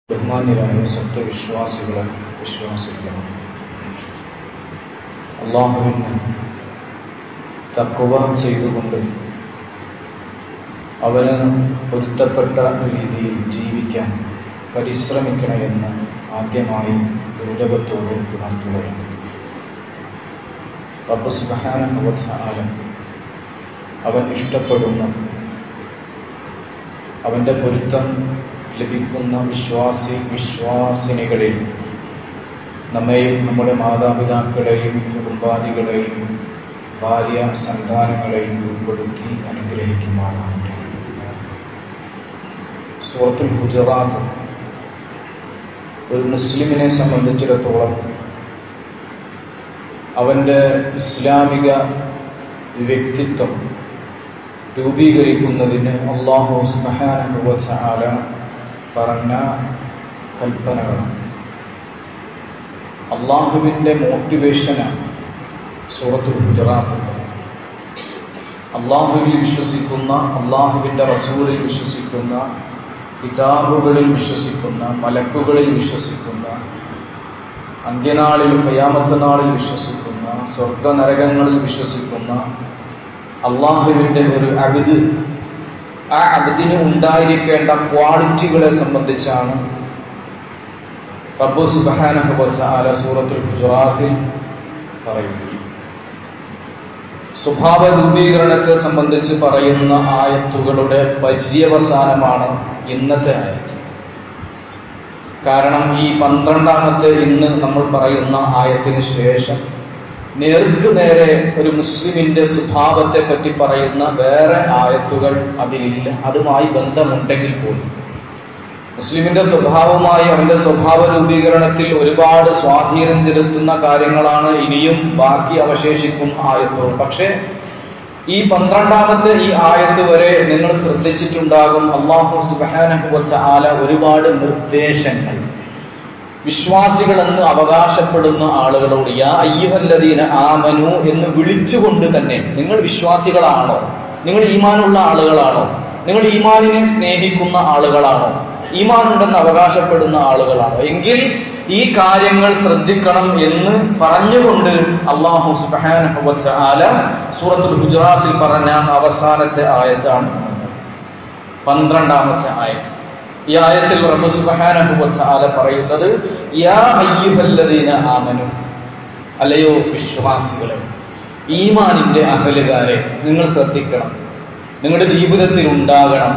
ബഹുമാന്യരായ സത്യവിശ്വാസികളെ വിശ്വാസിക്കണം അള്ളാഹുവിന് തക്കുവ ചെയ്തുകൊണ്ട് അവന് പൊരുത്തപ്പെട്ട രീതിയിൽ ജീവിക്കാൻ പരിശ്രമിക്കണമെന്ന് ആദ്യമായി ഗൗരവത്തോടെ ഉണർത്തുകയാണ് റബ്ബ് സുബഹാനം അവൻ ഇഷ്ടപ്പെടുന്ന അവന്റെ പൊരുത്തം ലഭിക്കുന്ന വിശ്വാസി വിശ്വാസിനികളിൽ നമ്മെയും നമ്മുടെ മാതാപിതാക്കളെയും കുടുംബാദികളെയും ഭാര്യ സന്താനങ്ങളെയും ഉൾപ്പെടുത്തി അനുഗ്രഹിക്കുമാറാണ് സൂറത്തുൽ ഗുജറാത്ത് ഒരു മുസ്ലിമിനെ സംബന്ധിച്ചിടത്തോളം അവന്റെ ഇസ്ലാമിക വ്യക്തിത്വം രൂപീകരിക്കുന്നതിന് അള്ളാഹു സ്മഹാനുഭവല പറഞ്ഞ കൽപ്പനകളാണ് അള്ളാഹുവിൻ്റെ മോട്ടിവേഷനാണ് സൂറത്തുൽ ഗുജറാത്ത് അള്ളാഹുവിൽ വിശ്വസിക്കുന്ന അള്ളാഹുവിൻ്റെ റസൂലിൽ വിശ്വസിക്കുന്ന കിതാബുകളിൽ വിശ്വസിക്കുന്ന മലക്കുകളിൽ വിശ്വസിക്കുന്ന അന്ത്യനാളിൽ കയാമത്ത നാളിൽ വിശ്വസിക്കുന്ന സ്വർഗ നരകങ്ങളിൽ വിശ്വസിക്കുന്ന അള്ളാഹുവിൻ്റെ ഒരു അവിത് ആ അവിതിന് ഉണ്ടായിരിക്കേണ്ട ക്വാളിറ്റികളെ സംബന്ധിച്ചാണ് റബ്ബു സുബാനഹുബച്ച ആല സൂറത്തുൽ ഗുജറാത്തിൽ പറയുന്നത് സ്വഭാവ രൂപീകരണത്തെ സംബന്ധിച്ച് പറയുന്ന ആയത്തുകളുടെ പര്യവസാനമാണ് ഇന്നത്തെ ആയത്ത് കാരണം ഈ പന്ത്രണ്ടാമത്തെ ഇന്ന് നമ്മൾ പറയുന്ന ആയത്തിന് ശേഷം നേർക്ക് നേരെ ഒരു മുസ്ലിമിന്റെ സ്വഭാവത്തെ പറ്റി പറയുന്ന വേറെ ആയത്തുകൾ അതിലില്ല അതുമായി ബന്ധമുണ്ടെങ്കിൽ പോലും മുസ്ലിമിന്റെ സ്വഭാവമായി അവന്റെ സ്വഭാവ രൂപീകരണത്തിൽ ഒരുപാട് സ്വാധീനം ചെലുത്തുന്ന കാര്യങ്ങളാണ് ഇനിയും ബാക്കി അവശേഷിക്കുന്ന ആയത്തുകൾ പക്ഷേ ഈ പന്ത്രണ്ടാമത്തെ ഈ ആയത്ത് വരെ നിങ്ങൾ ശ്രദ്ധിച്ചിട്ടുണ്ടാകും അള്ളാഹു സുബാനഹുവത്ത ആല ഒരുപാട് നിർദ്ദേശങ്ങൾ വിശ്വാസികളെന്ന് അവകാശപ്പെടുന്ന ആളുകളോട് യാ അയ്യുഹല്ലദീന ആമനു എന്ന് വിളിച്ചുകൊണ്ട് തന്നെ നിങ്ങൾ വിശ്വാസികളാണോ നിങ്ങൾ ഈമാനുള്ള ആളുകളാണോ നിങ്ങൾ ഈമാനിനെ സ്നേഹിക്കുന്ന ആളുകളാണോ ഈമാൻ ഉണ്ടെന്ന് അവകാശപ്പെടുന്ന ആളുകളാണോ എങ്കിൽ ഈ കാര്യങ്ങൾ ശ്രദ്ധിക്കണം എന്ന് പറഞ്ഞുകൊണ്ട് അള്ളാഹു സുബാന ആല സൂറത്തുൽ ഗുജറാത്തിൽ പറഞ്ഞ അവസാനത്തെ ആയത്താണ് പന്ത്രണ്ടാമത്തെ ആയത്ത് ഈ ആയത്തിൽ റബ്ബ് സുബ്ഹാനഹു വതആല പറയുന്നത് യാ അയ്യുഹല്ലദീന ആമനു അല്ലയോ വിശ്വാസികളെ ഈമാനിന്റെ അഹലുകാരെ നിങ്ങൾ ശ്രദ്ധിക്കണം നിങ്ങളുടെ ജീവിതത്തിൽ ഉണ്ടാകണം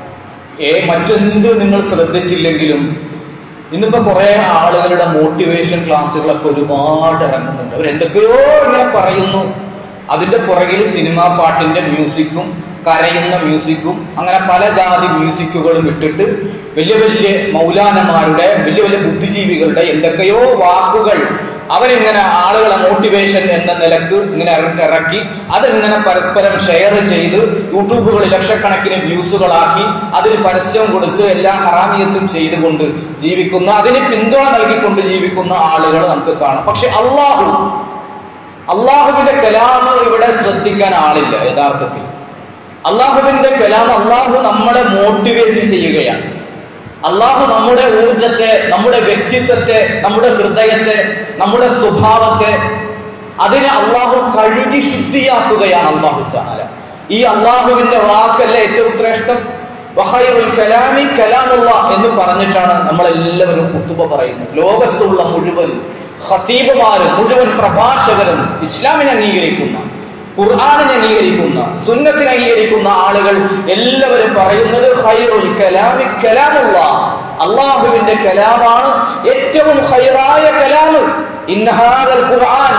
ഏ മറ്റെന്ത് നിങ്ങൾ ശ്രദ്ധിച്ചില്ലെങ്കിലും ഇന്നിപ്പോ കുറെ ആളുകളുടെ മോട്ടിവേഷൻ ക്ലാസ്സുകളൊക്കെ ഒരുപാട് ഇറങ്ങുന്നുണ്ട് അവരെന്തൊക്കെയോ ഇങ്ങനെ പറയുന്നു അതിന്റെ പുറകിൽ സിനിമാ പാട്ടിന്റെ മ്യൂസിക്കും കരയുന്ന മ്യൂസിക്കും അങ്ങനെ പല ജാതി മ്യൂസിക്കുകളും ഇട്ടിട്ട് വലിയ വലിയ മൗലാനമാരുടെ വലിയ വലിയ ബുദ്ധിജീവികളുടെ എന്തൊക്കെയോ വാക്കുകൾ അവരിങ്ങനെ ആളുകളെ മോട്ടിവേഷൻ എന്ന നിലക്ക് ഇങ്ങനെ ഇറക്കി അതിങ്ങനെ പരസ്പരം ഷെയർ ചെയ്ത് യൂട്യൂബുകൾ ലക്ഷക്കണക്കിന് വ്യൂസുകളാക്കി അതിന് പരസ്യം കൊടുത്ത് എല്ലാ ഹറാമിയത്തും ചെയ്തുകൊണ്ട് ജീവിക്കുന്ന അതിന് പിന്തുണ നൽകിക്കൊണ്ട് ജീവിക്കുന്ന ആളുകൾ നമുക്ക് കാണാം പക്ഷെ അള്ളാഹു അള്ളാഹുവിന്റെ കലാമ് ഇവിടെ ശ്രദ്ധിക്കാൻ ആളില്ല യഥാർത്ഥത്തിൽ അള്ളാഹുവിന്റെ കലാം അള്ളാഹു നമ്മളെ മോട്ടിവേറ്റ് ചെയ്യുകയാണ് അള്ളാഹു നമ്മുടെ ഊർജത്തെ നമ്മുടെ വ്യക്തിത്വത്തെ നമ്മുടെ ഹൃദയത്തെ നമ്മുടെ സ്വഭാവത്തെ അതിനെ അള്ളാഹു കഴുകി ശുദ്ധിയാക്കുകയാണ് അള്ളാഹു ചാല ഈ അള്ളാഹുവിന്റെ വാക്കല്ല ഏറ്റവും ശ്രേഷ്ഠം വഹൈറുൽ കലാമി കലാമുള്ള എന്ന് പറഞ്ഞിട്ടാണ് നമ്മളെല്ലാവരും കുത്തുബ പറയുന്നത് ലോകത്തുള്ള മുഴുവൻ ഖതീബുമാരും മുഴുവൻ പ്രഭാഷകരും ഇസ്ലാമിനെ അംഗീകരിക്കുന്ന ഖുർആാനിനെ അംഗീകരിക്കുന്ന സുന്നത്തിനെ അംഗീകരിക്കുന്ന ആളുകൾ എല്ലാവരും പറയുന്നത് ഖൈറുൽ കലാമി കലാമുള്ള അള്ളാഹുവിന്റെ കലാമാണ് ഏറ്റവും ഖൈറായ കലാമ് ഇന്നഹാദൽ ഖുർആൻ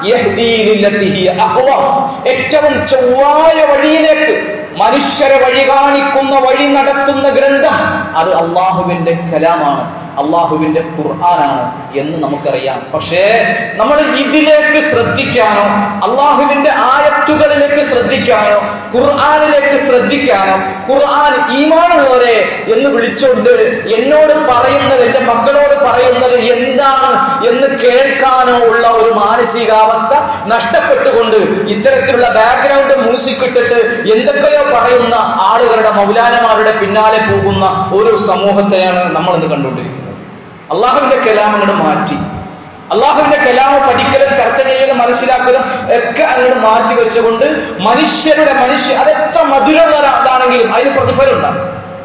ഏറ്റവും ചൊവ്വായ വഴിയിലേക്ക് മനുഷ്യരെ വഴി കാണിക്കുന്ന വഴി നടത്തുന്ന ഗ്രന്ഥം അത് അള്ളാഹുവിന്റെ കലാമാണ് അള്ളാഹുവിന്റെ ഖുർആനാണ് എന്ന് നമുക്കറിയാം പക്ഷേ നമ്മൾ ഇതിലേക്ക് ശ്രദ്ധിക്കാനോ അള്ളാഹുവിന്റെ ആയത്തുകളിലേക്ക് ശ്രദ്ധിക്കാനോ ഖുർആാനിലേക്ക് ശ്രദ്ധിക്കാനോ ഖുർആൻ ഈമാനുള്ളവരെ എന്ന് വിളിച്ചുകൊണ്ട് എന്നോട് പറയുന്നത് എന്റെ മക്കളോട് പറയുന്നത് എന്താണ് എന്ന് കേൾക്കാനോ ഉള്ള ഒരു മാനസികാവസ്ഥ നഷ്ടപ്പെട്ടുകൊണ്ട് ഇത്തരത്തിലുള്ള ബാക്ക്ഗ്രൗണ്ട് മ്യൂസിക് ഇട്ടിട്ട് എന്തൊക്കെയോ പറയുന്ന ആളുകളുടെ മൗലാനമാരുടെ പിന്നാലെ പോകുന്ന ഒരു സമൂഹത്തെയാണ് നമ്മൾ ഇന്ന് കണ്ടുകൊണ്ടിരിക്കുന്നത് അള്ളാഹുവിന്റെ കലാമങ്ങൾ മാറ്റി അള്ളാഹുവിന്റെ കലാമ പഠിക്കലും ചർച്ച ചെയ്യലും മനസ്സിലാക്കലും ഒക്കെ അങ്ങോട്ട് മാറ്റി വെച്ചുകൊണ്ട് മനുഷ്യരുടെ മനുഷ്യ അതെത്ര മധുരമുള്ളതാണെങ്കിലും അതിന് പ്രതിഫലം ഉണ്ടാകും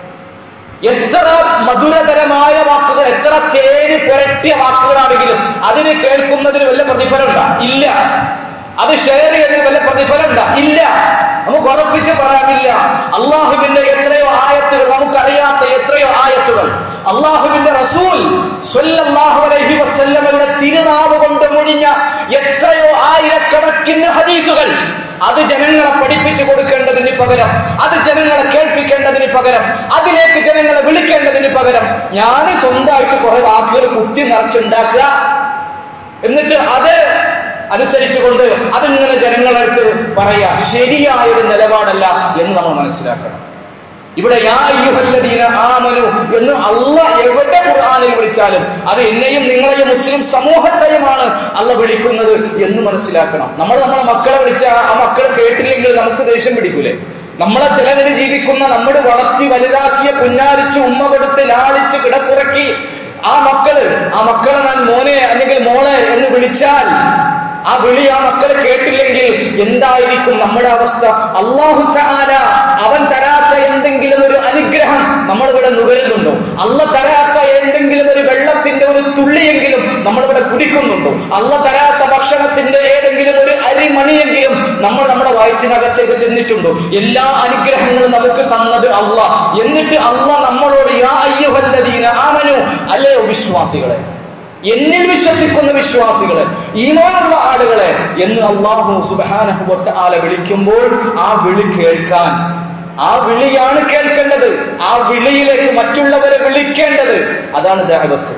എത്ര മധുരതരമായ വാക്കുകൾ എത്ര തേന് പുരട്ടിയ വാക്കുകളാണെങ്കിലും അതിന് കേൾക്കുന്നതിന് വല്ല പ്രതിഫലം ഉണ്ടാ ഇല്ല അത് ഷെയർ ചെയ്തതിന് വല്ല പ്രതിഫലം ഉണ്ടാ ഇല്ല നമുക്ക് ഉറപ്പിച്ച് പറയാനില്ല അള്ളാഹുവിന്റെ എത്രയോ ആയത്തുകൾ നമുക്കറിയാത്ത എത്രയോ ആയത്തുകൾ അള്ളാഹുവിന്റെ റസൂൽ സ്വല്ലല്ലാഹു അലൈഹി വസല്ലമയുടെ തിരുനാവ് കൊണ്ട് മുഴിഞ്ഞ എത്രയോ ആയിരക്കണക്കിന് ഹദീസുകൾ അത് ജനങ്ങളെ പഠിപ്പിച്ചു കൊടുക്കേണ്ടതിന് പകരം അത് ജനങ്ങളെ കേൾപ്പിക്കേണ്ടതിന് പകരം അതിലേക്ക് ജനങ്ങളെ വിളിക്കേണ്ടതിന് പകരം ഞാൻ സ്വന്തമായിട്ട് കുറെ വാക്കുകൾ കുത്തി നിറച്ചുണ്ടാക്കുക എന്നിട്ട് അത് അനുസരിച്ചുകൊണ്ട് അതിങ്ങനെ ജനങ്ങളടുത്ത് പറയാ ശരിയായ ഒരു നിലപാടല്ല എന്ന് നമ്മൾ മനസ്സിലാക്കണം ഇവിടെ യാ അയ്യുഹല്ലദീന ആമനു എന്ന് അല്ല എവിടെ ഖുർആനിൽ വിളിച്ചാലും അത് എന്നെയും നിങ്ങളെയും മുസ്ലിം സമൂഹത്തെയുമാണ് അല്ല വിളിക്കുന്നത് എന്ന് മനസ്സിലാക്കണം നമ്മൾ നമ്മളെ മക്കളെ വിളിച്ച ആ മക്കൾ കേട്ടില്ലെങ്കിൽ നമുക്ക് ദേഷ്യം പിടിക്കൂലേ നമ്മളെ ചിലവര് ജീവിക്കുന്ന നമ്മുടെ വളർത്തി വലുതാക്കിയ പുന്നാരിച്ച് ഉമ്മ കൊടുത്ത് ലാളിച്ച് കിടക്കുറക്കി ആ മക്കള് ആ മക്കളെ ഞാൻ മോനെ അല്ലെങ്കിൽ മോളെ എന്ന് വിളിച്ചാൽ ആ വിളി ആ മക്കൾ കേട്ടില്ലെങ്കിൽ എന്തായിരിക്കും നമ്മുടെ അവസ്ഥ അള്ളാഹു ചാല അവൻ തരാത്ത എന്തെങ്കിലും ഒരു അനുഗ്രഹം നമ്മളിവിടെ നുകരുന്നുണ്ടോ അല്ല തരാത്ത എന്തെങ്കിലും ഒരു വെള്ളത്തിന്റെ ഒരു തുള്ളിയെങ്കിലും നമ്മളിവിടെ കുടിക്കുന്നുണ്ടോ അല്ല തരാത്ത ഭക്ഷണത്തിന്റെ ഏതെങ്കിലും ഒരു അരിമണിയെങ്കിലും നമ്മൾ നമ്മുടെ വയറ്റിനകത്തേക്ക് ചെന്നിട്ടുണ്ടോ എല്ലാ അനുഗ്രഹങ്ങളും നമുക്ക് തന്നത് അല്ല എന്നിട്ട് അല്ല നമ്മളോട് യാ അയ്യവല്ലദീന ആമനു അല്ലയോ വിശ്വാസികളെ എന്നിൽ വിശ്വസിക്കുന്ന വിശ്വാസികളെ ഈമാനുള്ള ആളുകളെ എന്ന് അള്ളാഹു സുബാനഹുബത്ത് ആല വിളിക്കുമ്പോൾ ആ വിളി കേൾക്കാൻ ആ വിളിയാണ് കേൾക്കേണ്ടത് ആ വിളിയിലേക്ക് മറ്റുള്ളവരെ വിളിക്കേണ്ടത് അതാണ് ദാവത്ത്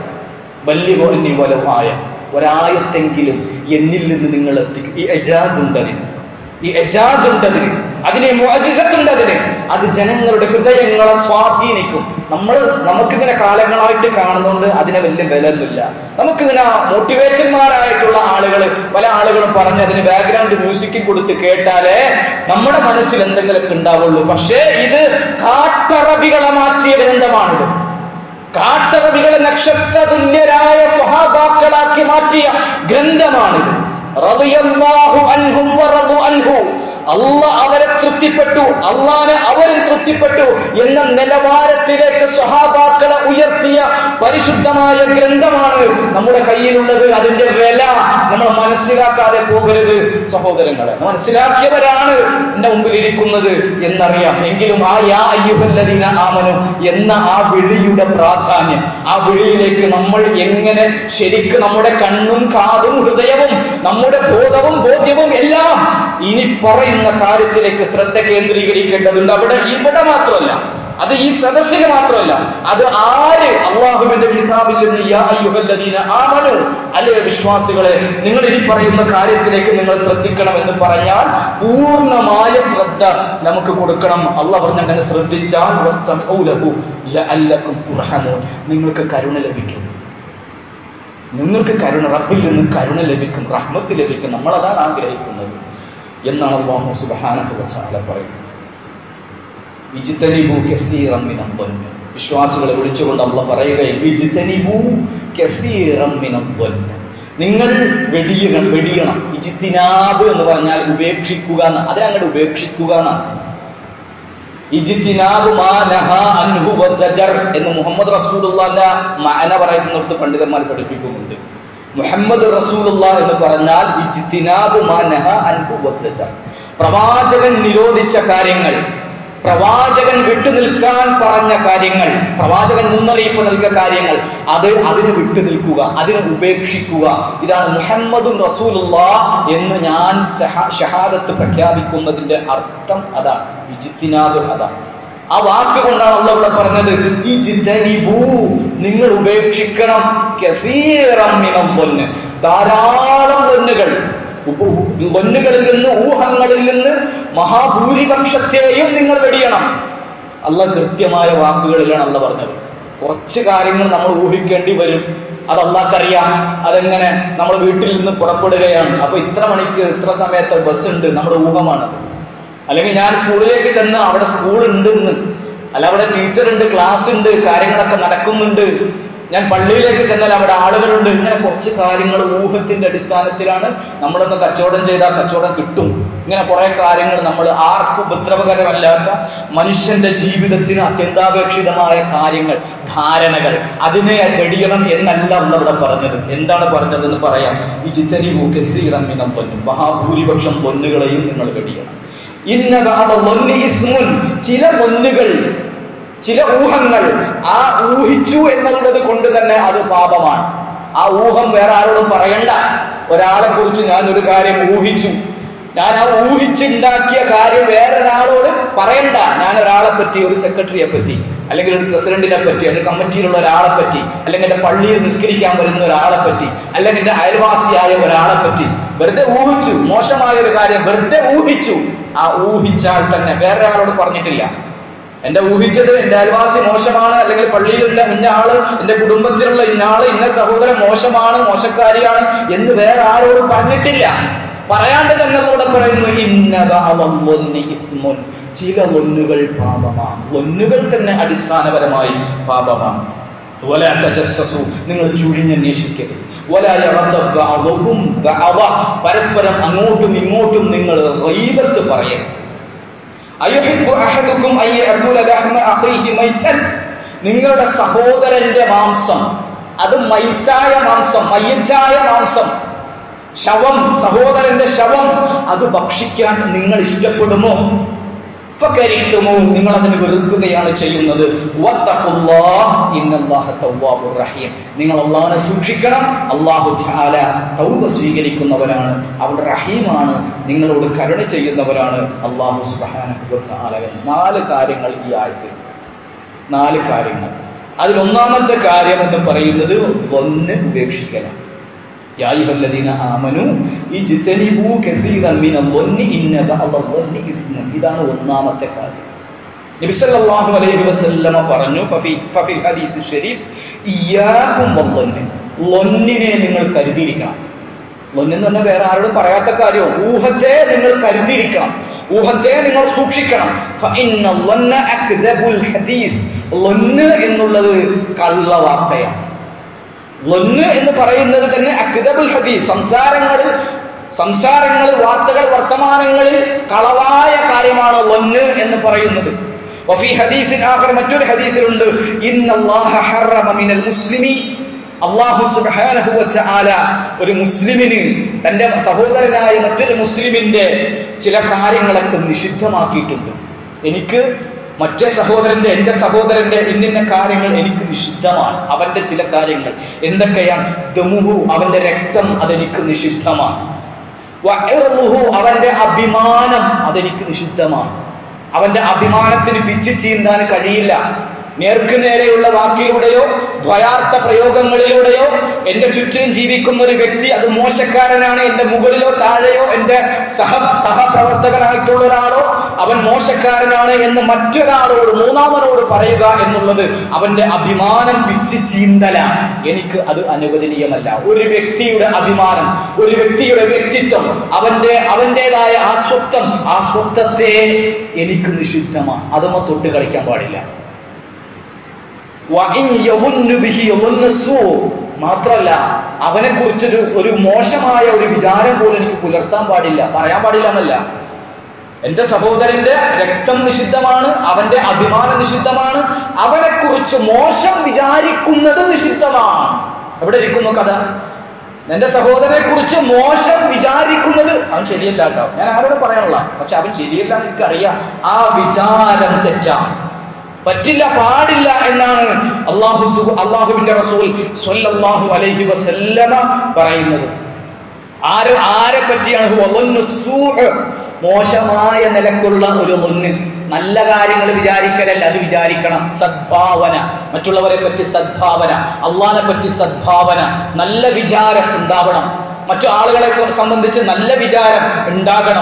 വലിയ വലവായ ഒരായത്തെങ്കിലും എന്നിൽ നിന്ന് നിങ്ങൾ എത്തിക്കും ഈ എജാസ് ഉണ്ടതിന് ഈ എജാസ് ഉണ്ടതിന് അതിനെ മോജിസത്തുണ്ടതിന് അത് ജനങ്ങളുടെ ഹൃദയങ്ങളെ സ്വാധീനിക്കും നമ്മൾ നമുക്കിങ്ങനെ കാലങ്ങളായിട്ട് കാണുന്നതുകൊണ്ട് അതിനെ വലിയ ബലമൊന്നുമില്ല നമുക്കിങ്ങനെ മോട്ടിവേറ്റന്മാരായിട്ടുള്ള ആളുകൾ പല ആളുകളും പറഞ്ഞ് അതിന് ബാക്ക്ഗ്രൗണ്ട് മ്യൂസിക് കൊടുത്ത് കേട്ടാലേ നമ്മുടെ മനസ്സിൽ എന്തെങ്കിലുമൊക്കെ ഉണ്ടാവുള്ളൂ പക്ഷേ ഇത് കാട്ടറബികളെ മാറ്റിയ ഗ്രന്ഥമാണിത് കാട്ടറബികളെ നക്ഷത്ര തുല്യരായ സ്വഹാബാക്കളാക്കി മാറ്റിയ ഗ്രന്ഥമാണിത് റളിയല്ലാഹു അൻഹും വറദു അൻഹു അല്ല അവരെ തൃപ്തിപ്പെട്ടു അള്ളാനെ അവരും തൃപ്തിപ്പെട്ടു എന്ന നിലവാരത്തിലേക്ക് സഹാബാക്കളെ ഉയർത്തിയ പരിശുദ്ധമായ ഗ്രന്ഥമാണ് നമ്മുടെ കയ്യിലുള്ളത് അതിന്റെ വില നമ്മൾ മനസ്സിലാക്കാതെ പോകരുത് സഹോദരങ്ങളെ മനസ്സിലാക്കിയവരാണ് എന്റെ മുമ്പിൽ ഇരിക്കുന്നത് എന്നറിയാം എങ്കിലും ആ യാ അയ്യുഹല്ലദീന ആമനു എന്ന ആ വിളിയുടെ പ്രാധാന്യം ആ വിളിയിലേക്ക് നമ്മൾ എങ്ങനെ ശരിക്ക് നമ്മുടെ കണ്ണും കാതും ഹൃദയവും നമ്മുടെ ബോധവും ബോധ്യവും എല്ലാം ഇനി പറയുന്ന കാര്യത്തിലേക്ക് ശ്രദ്ധ കേന്ദ്രീകരിക്കേണ്ടതുണ്ട് അവിടെ ഇവിടെ മാത്രമല്ല അത് ഈ സദസ്സിന് മാത്രമല്ല അത് ആര് അള്ളാഹുവിന്റെ കിതാബിൽ നിന്ന് യാ അയ്യുഹല്ലദീന ആമനു അല്ലേ വിശ്വാസികളെ നിങ്ങൾ ഇനി പറയുന്ന കാര്യത്തിലേക്ക് നിങ്ങൾ ശ്രദ്ധിക്കണം എന്ന് പറഞ്ഞാൽ പൂർണ്ണമായ ശ്രദ്ധ നമുക്ക് കൊടുക്കണം അള്ളാഹ് പറഞ്ഞ അങ്ങനെ ശ്രദ്ധിച്ചാൽ വസ്തമിഊ ലഹു ലഅല്ലക്കും തുർഹമൂൻ നിങ്ങൾക്ക് കരുണ ലഭിക്കും നിങ്ങൾക്ക് കരുണ റബ്ബിൽ നിന്ന് കരുണ ലഭിക്കും റഹ്മത്ത് ലഭിക്കും നമ്മൾ അതാണ് ആഗ്രഹിക്കുന്നത് എന്നാണ് അള്ളാഹു സുബ്ഹാനഹു വതആല പറയുന്നത് ഇജ്തനിബു കസീറൻ മിനൽ ظن വിശ്വാസികളെ വിളിച്ചുകൊണ്ട് അള്ളാഹ് പറയുകയും ഇജ്തനിബു കസീറൻ മിനൽ ظن നിങ്ങൾ വെടിയണം വെടിയണം ഇജിത്തിനാബ് എന്ന് പറഞ്ഞാൽ ഉപേക്ഷിക്കുക എന്ന് അതിനങ്ങോട്ട് ഉപേക്ഷിക്കുക എന്നാണ് ഇജിത്തിനാബ് മാ നഹാ അൻഹു വസജർ എന്ന് മുഹമ്മദ് റസൂലുള്ളാന്റെ മഅന പറയുന്നിടത്ത് പണ്ഡിതന്മാർ പഠിപ്പിക്കുന്നുണ്ട് മുഹമ്മദ് റസൂലുള്ള എന്ന് പറഞ്ഞാൽ ഇജ്തിനാബ് മാ നഹാ അൻഹു വസജർ പ്രവാചകൻ നിരോധിച്ച കാര്യങ്ങൾ പ്രവാചകൻ വിട്ടുനിൽക്കാൻ പറഞ്ഞ കാര്യങ്ങൾ പ്രവാചകൻ മുന്നറിയിപ്പ് നൽകിയ കാര്യങ്ങൾ അത് അതിന് വിട്ടുനിൽക്കുക അതിന് ഉപേക്ഷിക്കുക ഇതാണ് മുഹമ്മദും റസൂലുള്ള എന്ന് ഞാൻ ഷഹാ- ഷഹാദത്ത് പ്രഖ്യാപിക്കുന്നതിന്റെ അർത്ഥം അതാണ് ഇജിത്തിനാബ് അതാണ് ആ വാക്ക് കൊണ്ടാണ് അള്ള ഇവിടെ പറഞ്ഞത് ഇജ്തനിബൂ, നിങ്ങൾ ഉപേക്ഷിക്കണം കസീറം മിനൽ ظن. ധാരാളം തൊന്നുകൾ തൊന്നുകളിൽ നിന്ന് ഊഹങ്ങളിൽ നിന്ന് മഹാഭൂരിപക്ഷത്തെയും നിങ്ങൾ വെടിയണം അല്ല കൃത്യമായ വാക്കുകളിലാണ് അല്ല പറഞ്ഞത് കുറച്ച് കാര്യങ്ങൾ നമ്മൾ ഊഹിക്കേണ്ടി വരും അത് അള്ളാഹ്ക്കറിയാം അതെങ്ങനെ നമ്മൾ വീട്ടിൽ നിന്ന് പുറപ്പെടുകയാണ് അപ്പൊ ഇത്ര മണിക്ക് ഇത്ര സമയത്ത് ബസ് ഉണ്ട് നമ്മുടെ ഊഹമാണത് അല്ലെങ്കിൽ ഞാൻ സ്കൂളിലേക്ക് ചെന്ന് അവിടെ സ്കൂൾ ഉണ്ടെന്ന് അല്ല അവിടെ ടീച്ചർ ഉണ്ട് ക്ലാസ് ഉണ്ട് കാര്യങ്ങളൊക്കെ നടക്കുന്നുണ്ട് ഞാൻ പള്ളിയിലേക്ക് ചെന്നാൽ അവിടെ ആളുകളുണ്ട് ഇങ്ങനെ കുറച്ച് കാര്യങ്ങൾ ഊഹത്തിന്റെ അടിസ്ഥാനത്തിലാണ് നമ്മളൊന്ന് കച്ചവടം ചെയ്താൽ കച്ചവടം കിട്ടും ഇങ്ങനെ കുറെ കാര്യങ്ങൾ നമ്മൾ ആർക്കും ഉപദ്രവകരമല്ലാത്ത മനുഷ്യന്റെ ജീവിതത്തിന് അത്യന്താപേക്ഷിതമായ കാര്യങ്ങൾ ധാരണകൾ അതിനെ വെടിയണം എന്നല്ല അന്ന് ഇവിടെ പറഞ്ഞത് എന്താണ് പറഞ്ഞതെന്ന് പറയാം ഈ ചിത്തരി കസീറമ്മിനം പൊന്നും മഹാഭൂരിപക്ഷം പൊന്നുകളെയും നിങ്ങൾ വെടിയണം ഇന്ന ബഅദ ളൊന്നി ഇസ്മുൻ ചില പൊന്നുകൾ ചില ഊഹങ്ങൾ ആ ഊഹിച്ചു എന്നുള്ളത് കൊണ്ട് തന്നെ അത് പാപമാണ് ആ ഊഹം വേറെ ആരോടും പറയണ്ട ഒരാളെ കുറിച്ച് ഞാൻ ഒരു കാര്യം ഊഹിച്ചു ഞാൻ ആ ഊഹിച്ചുണ്ടാക്കിയ കാര്യം വേറൊരാളോട് പറയണ്ട ഞാൻ ഒരാളെ പറ്റി ഒരു സെക്രട്ടറിയെ പറ്റി അല്ലെങ്കിൽ ഒരു പ്രസിഡന്റിനെ പറ്റി അല്ലെങ്കിൽ കമ്മിറ്റിയിലുള്ള ഒരാളെ പറ്റി അല്ലെങ്കിൽ എന്റെ പള്ളിയിൽ നിസ്കരിക്കാൻ വരുന്ന ഒരാളെ പറ്റി അല്ലെങ്കിൽ എന്റെ അയൽവാസിയായ ഒരാളെ പറ്റി വെറുതെ ഊഹിച്ചു മോശമായ ഒരു കാര്യം വെറുതെ ഊഹിച്ചു ആ ഊഹിച്ചാൽ തന്നെ വേറെ ആളോട് പറഞ്ഞിട്ടില്ല എന്റെ ഊഹിച്ചത് എന്റെ അയൽവാസി മോശമാണ് അല്ലെങ്കിൽ പള്ളിയിലുള്ള ഇന്ന ആള് എന്റെ കുടുംബത്തിലുള്ള ഇന്ന ആള് ഇന്ന സഹോദരൻ മോശമാണ് മോശക്കാരിയാണ് എന്ന് വേറെ ആരോടും പറഞ്ഞിട്ടില്ല പറയാണ്ട് തന്നെ ഇവിടെ പറയുന്നു ഇന്ന ബഅദ ഇസ്മുൻ ചില ഒന്നുകൾ പാപമാണ് ഒന്നുകൾ തന്നെ അടിസ്ഥാനപരമായി പാപമാണ് ولا تجسسوا നിങ്ങൾ ചുഴിഞ്ഞന്വേഷിക്കരുത് ولا يغتب بعضكم بعضا പരസ്പരം അങ്ങോട്ടും ഇങ്ങോട്ടും നിങ്ങൾ ഗൈബത്ത് പറയരുത് അയുഹിബ്ബു അഹദുക്കും അൻ യഅകുല ലഹ്മ അഖീഹി മൈതൻ നിങ്ങളുടെ സഹോദരന്റെ മാംസം അത് മൈറ്റായ മാംസം മയ്യറ്റായ മാംസം ശവം സഹോദരന്റെ ശവം അത് ഭക്ഷിക്കാൻ നിങ്ങൾ ഇഷ്ടപ്പെടുമോ ഫകരിഹ്തുമു നിങ്ങൾ അതിന് വെറുക്കുകയാണ് ചെയ്യുന്നത് വത്തഖുല്ലാഹ് ഇന്നല്ലാഹ തവ്വാബുർ റഹീം നിങ്ങൾ അള്ളാഹുവിനെ സൂക്ഷിക്കണം അള്ളാഹു തആല തൗബ സ്വീകരിക്കുന്നവനാണ് അവിടെ റഹീമാണ് നിങ്ങളോട് കരുണ ചെയ്യുന്നവരാണ് അള്ളാഹു സുബ്ഹാനഹു വ തആല നാല് കാര്യങ്ങൾ ഈ ആയത്തിൽ നാല് കാര്യങ്ങൾ അതിൽ ഒന്നാമത്തെ കാര്യം എന്ന് പറയുന്നത് ഒന്ന് ഉപേക്ഷിക്കലാണ് يا أيها الذين آمنوا اجتنبوا كثيرا من الظن إن بعض الظن إثم ഇതാണ് ഒന്നാമത്തെ കാര്യം നബി സല്ലല്ലാഹു അലൈഹി വസല്ലമ പറഞ്ഞു ഫഫി ഫഫി ഹദീസ് ഷരീഫ് ഇയ്യാകും വظن ലൊന്നിനെ നിങ്ങൾ കരുതിയിരിക്കണം ലൊന്ന് എന്ന് പറഞ്ഞാൽ വേറെ ആരോടും പറയാത്ത കാര്യം ഊഹത്തെ നിങ്ങൾ കരുതിയിരിക്കണം ഊഹത്തെ നിങ്ങൾ സൂക്ഷിക്കണം ഫഇന്ന ظن അക്ദബുൽ ഹദീസ് ലൊന്ന് എന്നുള്ളത് കള്ള വാർത്തയാണ് ലൊന്ന് എന്ന് പറയുന്നത് തന്നെ അക്ദബുൽ ഹദീസ് സംസാരങ്ങളിൽ സംസാരങ്ങൾ വാർത്തകൾ വർത്തമാനങ്ങളിൽ കളവായ കാര്യമാണ് ലൊന്ന് എന്ന് പറയുന്നത് വഫി ഹദീസിൻ ആഖർ മറ്റൊരു ഹദീസിലുണ്ട് ഇന്നല്ലാഹ ഹറമ മിനൽ മുസ്ലിമി അള്ളാഹു സുബ്ഹാനഹു വതആല ഒരു മുസ്ലിമിന് തന്റെ സഹോദരനായ മറ്റൊരു മുസ്ലിമിന്റെ ചില കാര്യങ്ങളൊക്കെ നിഷിദ്ധമാക്കിയിട്ടുണ്ട് എനിക്ക് മറ്റേ സഹോദരന്റെ എന്റെ സഹോദരന്റെ ഇന്നിന്ന കാര്യങ്ങൾ എനിക്ക് നിഷിദ്ധമാണ് അവന്റെ ചില കാര്യങ്ങൾ എന്തൊക്കെയാണ് ദമുഹു അവന്റെ രക്തം അതെനിക്ക് നിഷിദ്ധമാണ് വഇർളുഹു അവന്റെ അഭിമാനം അതെനിക്ക് നിഷിദ്ധമാണ് അവന്റെ അഭിമാനത്തിന് പിച്ചു ചീന്താൻ കഴിയില്ല നേർക്ക് നേരെയുള്ള വാക്കിലൂടെയോ ദ്വയാർത്ഥ പ്രയോഗങ്ങളിലൂടെയോ എന്റെ ചുറ്റിനും ജീവിക്കുന്ന ഒരു വ്യക്തി അത് മോശക്കാരനാണ് എന്റെ മുകളിലോ താഴെയോ എന്റെ സഹ സഹപ്രവർത്തകനായിട്ടുള്ള ഒരാളോ അവൻ മോശക്കാരനാണ് എന്ന് മറ്റൊരാളോട് മൂന്നാമനോട് പറയുക എന്നുള്ളത് അവന്റെ അഭിമാനം പിച്ച് ചീന്തലാണ് എനിക്ക് അത് അനുവദനീയമല്ല ഒരു വ്യക്തിയുടെ അഭിമാനം ഒരു വ്യക്തിയുടെ വ്യക്തിത്വം അവന്റെ അവന്റേതായ ആ സ്വത്വം ആ സ്വത്വത്തെ എനിക്ക് നിഷിദ്ധമാണ് അതുമ തൊട്ട് കളിക്കാൻ പാടില്ല വഇൻ യമുന്നു ബിഹി യമുന്നു സൂ. മാത്രല്ല അവനെ കുറിച്ചൊരു ഒരു മോശമായ ഒരു വിചാരം പോലും എനിക്ക് പുലർത്താൻ പാടില്ല പറയാൻ പാടില്ല എന്നല്ല എന്റെ സഹോദരന്റെ രക്തം നിഷിദ്ധമാണ് അവന്റെ അഭിമാനം നിഷിദ്ധമാണ് അവനെ കുറിച്ച് മോശം വിചാരിക്കുന്നത് നിഷിദ്ധമാണ് എവിടെ ഇരിക്കുന്നു കഥ എന്റെ സഹോദരനെ കുറിച്ച് മോശം വിചാരിക്കുന്നത് അവൻ ശരിയല്ല കേട്ടോ ഞാൻ ആരോട് പറയാനുള്ള പക്ഷെ അവൻ ശരിയല്ല എന്ന് എനിക്കറിയാം ആ വിചാരം തെറ്റാണ് പറ്റില്ല പാടില്ല എന്നാണ് അള്ളാഹു സുബ്- അള്ളാഹുവിന്റെ റസൂൽ സ്വല്ലല്ലാഹു അലൈഹി വസല്ലമ പറയുന്നത് ആര് ആരെ പറ്റിയാണ് വളന്നു സൂഅ്? മോശമായ നിലക്കുള്ള ഒരു മുന്ന് നല്ല കാര്യങ്ങൾ വിചാരിക്കലല്ല അത് വിചാരിക്കണം സദ്ഭാവന മറ്റുള്ളവരെ പറ്റി സദ്ഭാവന അള്ളാനെ പറ്റി സദ്ഭാവന നല്ല വിചാരം ഉണ്ടാവണം മറ്റു ആളുകളെ സ- സംബന്ധിച്ച് നല്ല വിചാരം ഉണ്ടാകണം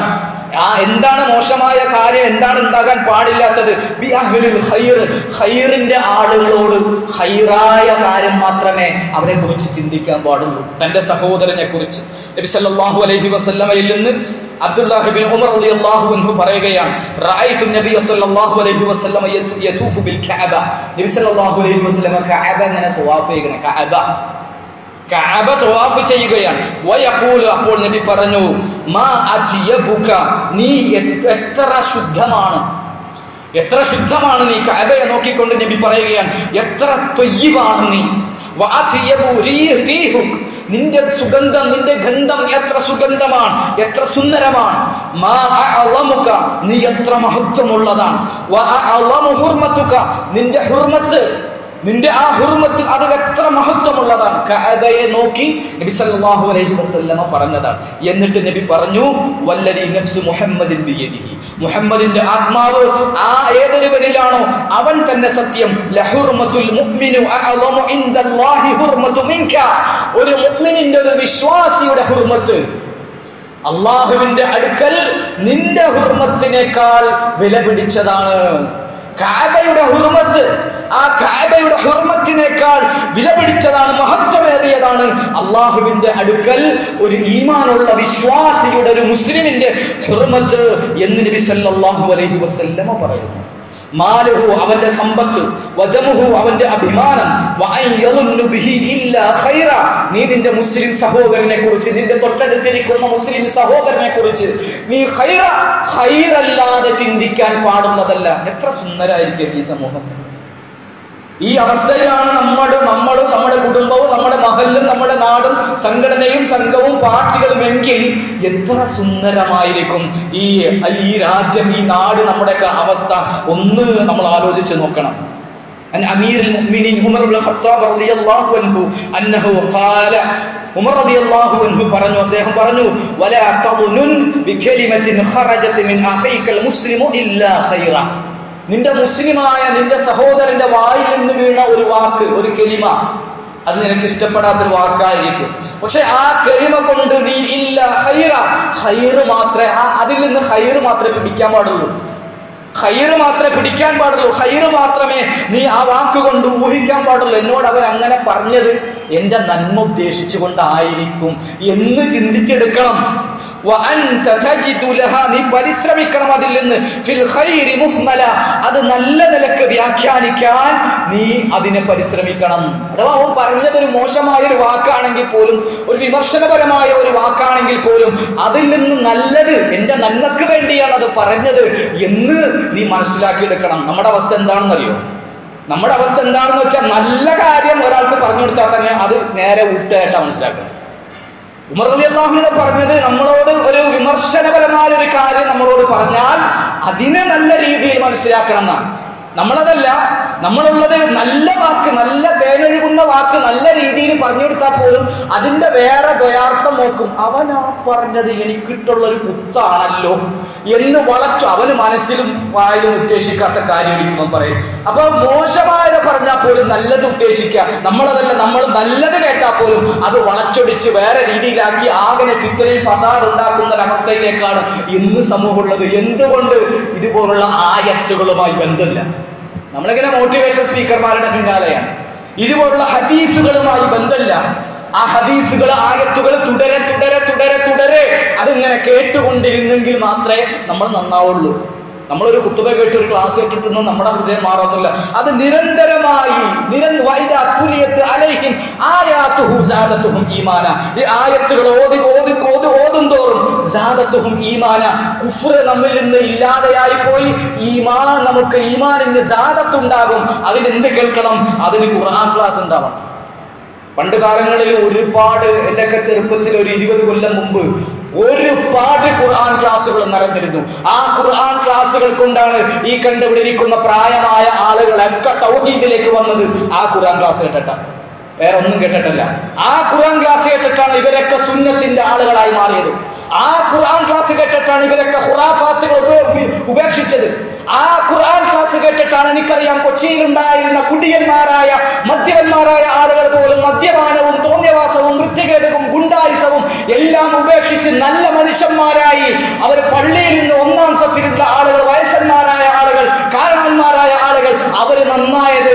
ആ എന്താണ് മോശമായ കാര്യം എന്താണ് ഉണ്ടാകാൻ പാടില്ലാത്തത് ബി അഹ്ലിൽ ഖൈർ ഖൈറിന്റെ ആളുകളോട് ഖൈറായ കാര്യം മാത്രമേ അവരെ കുറിച്ച് ചിന്തിക്കാൻ പാടുള്ളൂ തന്റെ സഹോദരനെ കുറിച്ച് നബി സല്ലല്ലാഹു അലൈഹി വസല്ലമയിൽ നിന്ന് അബ്ദുല്ലാഹി ബിൻ ഉമർ റളിയല്ലാഹു അൻഹു പറയുകയാണ് റഅയ്തു നബിയ സല്ലല്ലാഹു അലൈഹി വസല്ലമ യതൂഫു ബിൽ കഅബ നബി സല്ലല്ലാഹു അലൈഹി വസല്ലമ കഅബ ഇങ്ങനെ തവാഫ് ചെയ്യണം കഅബ കഅബ തവാഫ് ചെയ്യുകയാണ് വയഖൂലു അപ്പോൾ നബി പറഞ്ഞു മാ അത്യബുക നീ എത്ര ശുദ്ധമാണ് എത്ര ശുദ്ധമാണ് നീ കഅബയെ നോക്കിക്കൊണ്ട് നബി പറയുകയാണ് എത്ര ത്വയ്യിബാണ് നീ വഅത്യബു റീഹുക് നിന്റെ സുഗന്ധം നിന്റെ ഗന്ധം എത്ര സുഗന്ധമാണ് എത്ര സുന്ദരമാണ് മാ അഅളമുക നീ എത്ര മഹത്വമുള്ളതാണ് വഅഅളമു ഹുർമതുക നിന്റെ ഹുർമത്ത് നിന്റെ ആ ഹുർമത്ത് അത് എത്ര മഹത്വമുള്ളതാണ് കഅബയെ നോക്കി നബി സല്ലല്ലാഹു അലൈഹി വസല്ലമ പറഞ്ഞതാണ് എന്നിട്ട് നബി പറഞ്ഞു വല്ലദി നഫ്സ് മുഹമ്മദിൻ ബിയദിഹി മുഹമ്മദിന്റെ ആത്മാവ് ആ ഏതൊരുവനിലാണോ അവൻ തന്നെ സത്യം ലഹുർമത്തുൽ മുഅ്മിനു അഅളമു ഇൻദല്ലാഹി ഹുർമതു മിൻക ഒരു മുഅ്മിനിന്റെ ഒരു വിശ്വാസിയുടെ ഹുർമത്ത് അള്ളാഹുവിന്റെ അടുക്കൽ നിന്റെ ഹുർമത്തിനേക്കാൾ വില പിടിച്ചതാണ് കാബയുടെ ഹുർമത്ത് ആ കാബയുടെ ഹുർമത്തിനേക്കാൾ വില പിടിച്ചതാണ് മഹത്വമേറിയതാണ് അള്ളാഹുവിന്റെ അടുക്കൽ ഒരു ഈമാനുള്ള വിശ്വാസിയുടെ ഒരു മുസ്ലിമിന്റെ ഹുർമത്ത് എന്ന് നബി സല്ലല്ലാഹു അലൈഹി വസല്ലമ പറയുന്നു മാലുഹു അവന്റെ സമ്പത്ത് വജമുഹു അവന്റെ അഭിമാനം നീ നിന്റെ മുസ്ലിം സഹോദരനെ കുറിച്ച് നിന്റെ തൊട്ടടുത്തിരിക്കുന്ന മുസ്ലിം സഹോദരനെ കുറിച്ച് നീ ഹൈറ ഹൈറല്ലാതെ ചിന്തിക്കാൻ പാടുന്നതല്ല എത്ര സുന്ദരായിരിക്കും ഈ സമൂഹം ഈ അവസ്ഥയിലാണ് നമ്മുടെ നമ്മളും നമ്മുടെ കുടുംബവും നമ്മുടെ മഹലും നമ്മുടെ നാടും സംഘടനയും സംഘവും പാർട്ടികളും എങ്കിൽ എത്ര സുന്ദരമായിരിക്കും ഈ ഈ രാജ്യം ഈ നാട് നമ്മുടെയൊക്കെ അവസ്ഥ ഒന്ന് നമ്മൾ ആലോചിച്ച് നോക്കണം عن أمير المؤمنين عمر بن الخطاب رضي الله عنه أنه قال ഉമർ റളിയല്ലാഹു അൻഹു പറഞ്ഞു അദ്ദേഹം പറഞ്ഞു വലാ തظنن بكلمة خرجت من أخيك المسلم إلا خيرا നിന്റെ മുസ്ലിമായ നിന്റെ സഹോദരന്റെ വായിൽ നിന്ന് വീണ ഒരു വാക്ക് ഒരു കെലിമ അത് നിനക്ക് ഇഷ്ടപ്പെടാത്തൊരു വാക്കായിരിക്കും പക്ഷെ ആ കെളിമ കൊണ്ട് നീ ഇല്ല ഹൈറ ഹൈറ് മാത്രമേ ആ അതിൽ നിന്ന് ഹൈറ് മാത്രമേ പിടിക്കാൻ പാടുള്ളൂ ഹൈറ് മാത്രമേ പിടിക്കാൻ പാടുള്ളൂ ഹൈറ് മാത്രമേ നീ ആ വാക്കുകൊണ്ട് ഊഹിക്കാൻ പാടുള്ളൂ എന്നോട് അവൻ അങ്ങനെ പറഞ്ഞത് എന്റെ നന്മ ഉദ്ദേശിച്ചുകൊണ്ടായിരിക്കും എന്ന് ചിന്തിച്ചെടുക്കണം നീ പരിശ്രമിക്കണം അതിൽ നിന്ന് ഫിൽ ഖൈരി മുഹ്മല അത് നല്ല നിലക്ക് വ്യാഖ്യാനിക്കാൻ നീ അതിനെ പരിശ്രമിക്കണം അഥവാ അവൻ പറഞ്ഞത് ഒരു മോശമായ ഒരു വാക്കാണെങ്കിൽ പോലും ഒരു വിമർശനപരമായ ഒരു വാക്കാണെങ്കിൽ പോലും അതിൽ നിന്ന് നല്ലത് എന്റെ നന്മക്ക് വേണ്ടിയാണ് അത് പറഞ്ഞത് എന്ന് നീ മനസ്സിലാക്കിയെടുക്കണം നമ്മുടെ അവസ്ഥ എന്താണെന്നറിയോ നമ്മുടെ അവസ്ഥ എന്താണെന്ന് വെച്ചാൽ നല്ല കാര്യം ഒരാൾക്ക് പറഞ്ഞു കൊടുത്താൽ തന്നെ അത് നേരെ ഉൾട്ടായിട്ടാണ് മനസ്സിലാക്കുന്നത് ഉമർ അലി അള്ളാഹുവിനെ പറഞ്ഞത് നമ്മളോട് ഒരു വിമർശനപരമായ ഒരു കാര്യം നമ്മളോട് പറഞ്ഞാൽ അതിനെ നല്ല രീതിയിൽ മനസ്സിലാക്കണം എന്നാണ് നമ്മളതല്ല നമ്മളുള്ളത് നല്ല വാക്ക് നല്ല തേനൊഴുകുന്ന വാക്ക് നല്ല രീതിയിൽ പറഞ്ഞു കൊടുത്താൽ പോലും അതിന്റെ വേറെ ദ്വയാർത്ഥം നോക്കും അവൻ ആ പറഞ്ഞത് എനിക്കിട്ടുള്ള ഒരു കുത്താണല്ലോ എന്ന് വളച്ചു അവന് മനസ്സിലും വായിലും ഉദ്ദേശിക്കാത്ത കാര്യം ഇരിക്കുമ്പോൾ പറയും അപ്പൊ മോശമായത് പറഞ്ഞാൽ പോലും നല്ലത് ഉദ്ദേശിക്കുക നമ്മളതല്ല നമ്മൾ നല്ലത് കേട്ടാൽ പോലും അത് വളച്ചൊടിച്ച് വേറെ രീതിയിലാക്കി ആകെ ട്വിറ്ററിൽ ഫസാദ് ഉണ്ടാക്കുന്ന ഒരവസ്ഥയിലേക്കാണ് ഇന്ന് സമൂഹമുള്ളത് എന്തുകൊണ്ട് ഇതുപോലുള്ള ആയത്തുകളുമായി ബന്ധമില്ല നമ്മളിങ്ങനെ മോട്ടിവേഷൻ സ്പീക്കർമാരുടെ പിന്നാലെയാണ് ഇതുപോലുള്ള ഹദീസുകളുമായി ബന്ധമില്ല ആ ഹദീസുകൾ ആയത്തുകൾ തുടരെ തുടരെ തുടരെ തുടരെ അതിങ്ങനെ കേട്ടുകൊണ്ടിരുന്നെങ്കിൽ മാത്രമേ നമ്മൾ നന്നാവുള്ളൂ നമ്മളൊരു കുത്തുബ കേട്ട് ഒരു ക്ലാസ് കേട്ടിട്ടൊന്നും നമ്മുടെ ഹൃദയം മാറുന്നില്ല അത് നിരന്തരമായി ഈമാന ഈ ആയത്തുകൾ ഓതി ഓതി ഓതി ഓതും തോറും സാദത്തുഹും ഈമാന കുഫ്ർ നമ്മിൽ നിന്ന് ഇല്ലാതെയായി പോയി ഈമാൻ നമുക്ക് ഈമാനിന് സാദത്തുണ്ടാകും അതിന് എന്ത് കേൾക്കണം അതിന് ഖുർആൻ ക്ലാസ് ഉണ്ടാവണം പണ്ട് കാലങ്ങളിൽ ഒരുപാട് എന്റെയൊക്കെ ചെറുപ്പത്തിൽ ഒരു ഇരുപത് കൊല്ലം മുമ്പ് ഒരുപാട് ഖുർആൻ ക്ലാസ്സുകൾ നടന്നിരുന്നു ആ ഖുർആൻ ക്ലാസ്സുകൾ കൊണ്ടാണ് ഈ കണ്ടിവിടെ ഇരിക്കുന്ന പ്രായമായ ആളുകളൊക്കെ തൗഹീദിലേക്ക് വന്നത് ആ ഖുർആൻ ക്ലാസ് കേട്ടിട്ടാണ് വേറെ ഒന്നും കേട്ടിട്ടല്ല ആ ഖുർആൻ ക്ലാസ് കേട്ടിട്ടാണ് ഇവരൊക്കെ സുന്നത്തിന്റെ ആളുകളായി മാറിയത് ആ ഖുർആൻ ക്ലാസ് കേട്ടിട്ടാണ് ഇവരൊക്കെ ഹുറാഫാത്തുകൾ ഉപേക്ഷിച്ചത് ആ ഖുർആൻ ക്ലാസ് കേട്ടിട്ടാണ് എനിക്കറിയാം കൊച്ചിയിൽ ഉണ്ടായിരുന്ന കുടിയന്മാരായ മദ്യപന്മാരായ ആളുകൾ പോലും മദ്യപാനവും തോന്നിയവാസവും വൃത്തികേടും ഗുണ്ടായുസവും എല്ലാം ഉപേക്ഷിച്ച് നല്ല മനുഷ്യന്മാരായി അവർ പള്ളിയിൽ നിന്ന് ഒന്നാം സഫിലുള്ള ആളുകൾ വയസ്സന്മാരായ ആളുകൾ കാരണവന്മാരായ ആളുകൾ അവര് നന്നായത്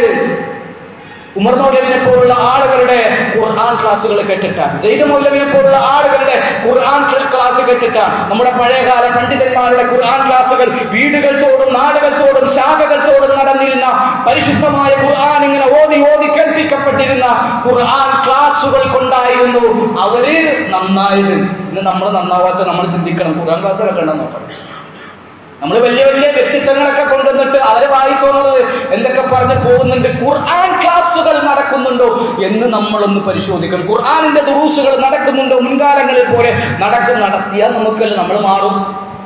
ഉമർ മൗലവിനെ പോലുള്ള ആളുകളുടെ ഖുർആൻ ക്ലാസ്സുകൾ കേട്ടിട്ടാണ് സെയ്ദ് മൗലവിനെ പോലുള്ള ആളുകളുടെ ഖുർആൻ ക്ലാസ് കേട്ടിട്ടാണ് നമ്മുടെ പഴയകാല പണ്ഡിതന്മാരുടെ ഖുർആൻ ക്ലാസ്സുകൾ വീടുകൾ തോടും നാടുകൾ തോടും ശാഖകൾ തോടും നടന്നിരുന്ന പരിശുദ്ധമായ ഖുർആൻ ഇങ്ങനെ ഓതി ഓതി കേൾപ്പിക്കപ്പെട്ടിരുന്ന ഖുർആൻ ക്ലാസ്സുകൾ കൊണ്ടായിരുന്നു അവര് നന്നായത് ഇന്ന് നമ്മൾ നന്നാവാത്ത നമ്മൾ ചിന്തിക്കണം ഖുർആൻ ക്ലാസ്സുകളൊക്കെ ഉണ്ടെന്ന് നോക്കണം നമ്മൾ വലിയ വലിയ വ്യക്തിത്വങ്ങളൊക്കെ കൊണ്ടുവന്നിട്ട് അവരെ വായി തോന്നുന്നത് എന്തൊക്കെ പറഞ്ഞ് പോകുന്നുണ്ട് ഖുർആൻ ക്ലാസ്സുകൾ നടക്കുന്നുണ്ടോ എന്ന് നമ്മളൊന്ന് പരിശോധിക്കണം ഖുർആാനിന്റെ ദുറൂസുകൾ നടക്കുന്നുണ്ടോ മുൻകാലങ്ങളിൽ പോലെ നടക്കും നടത്തിയാൽ നമുക്കല്ല നമ്മൾ മാറും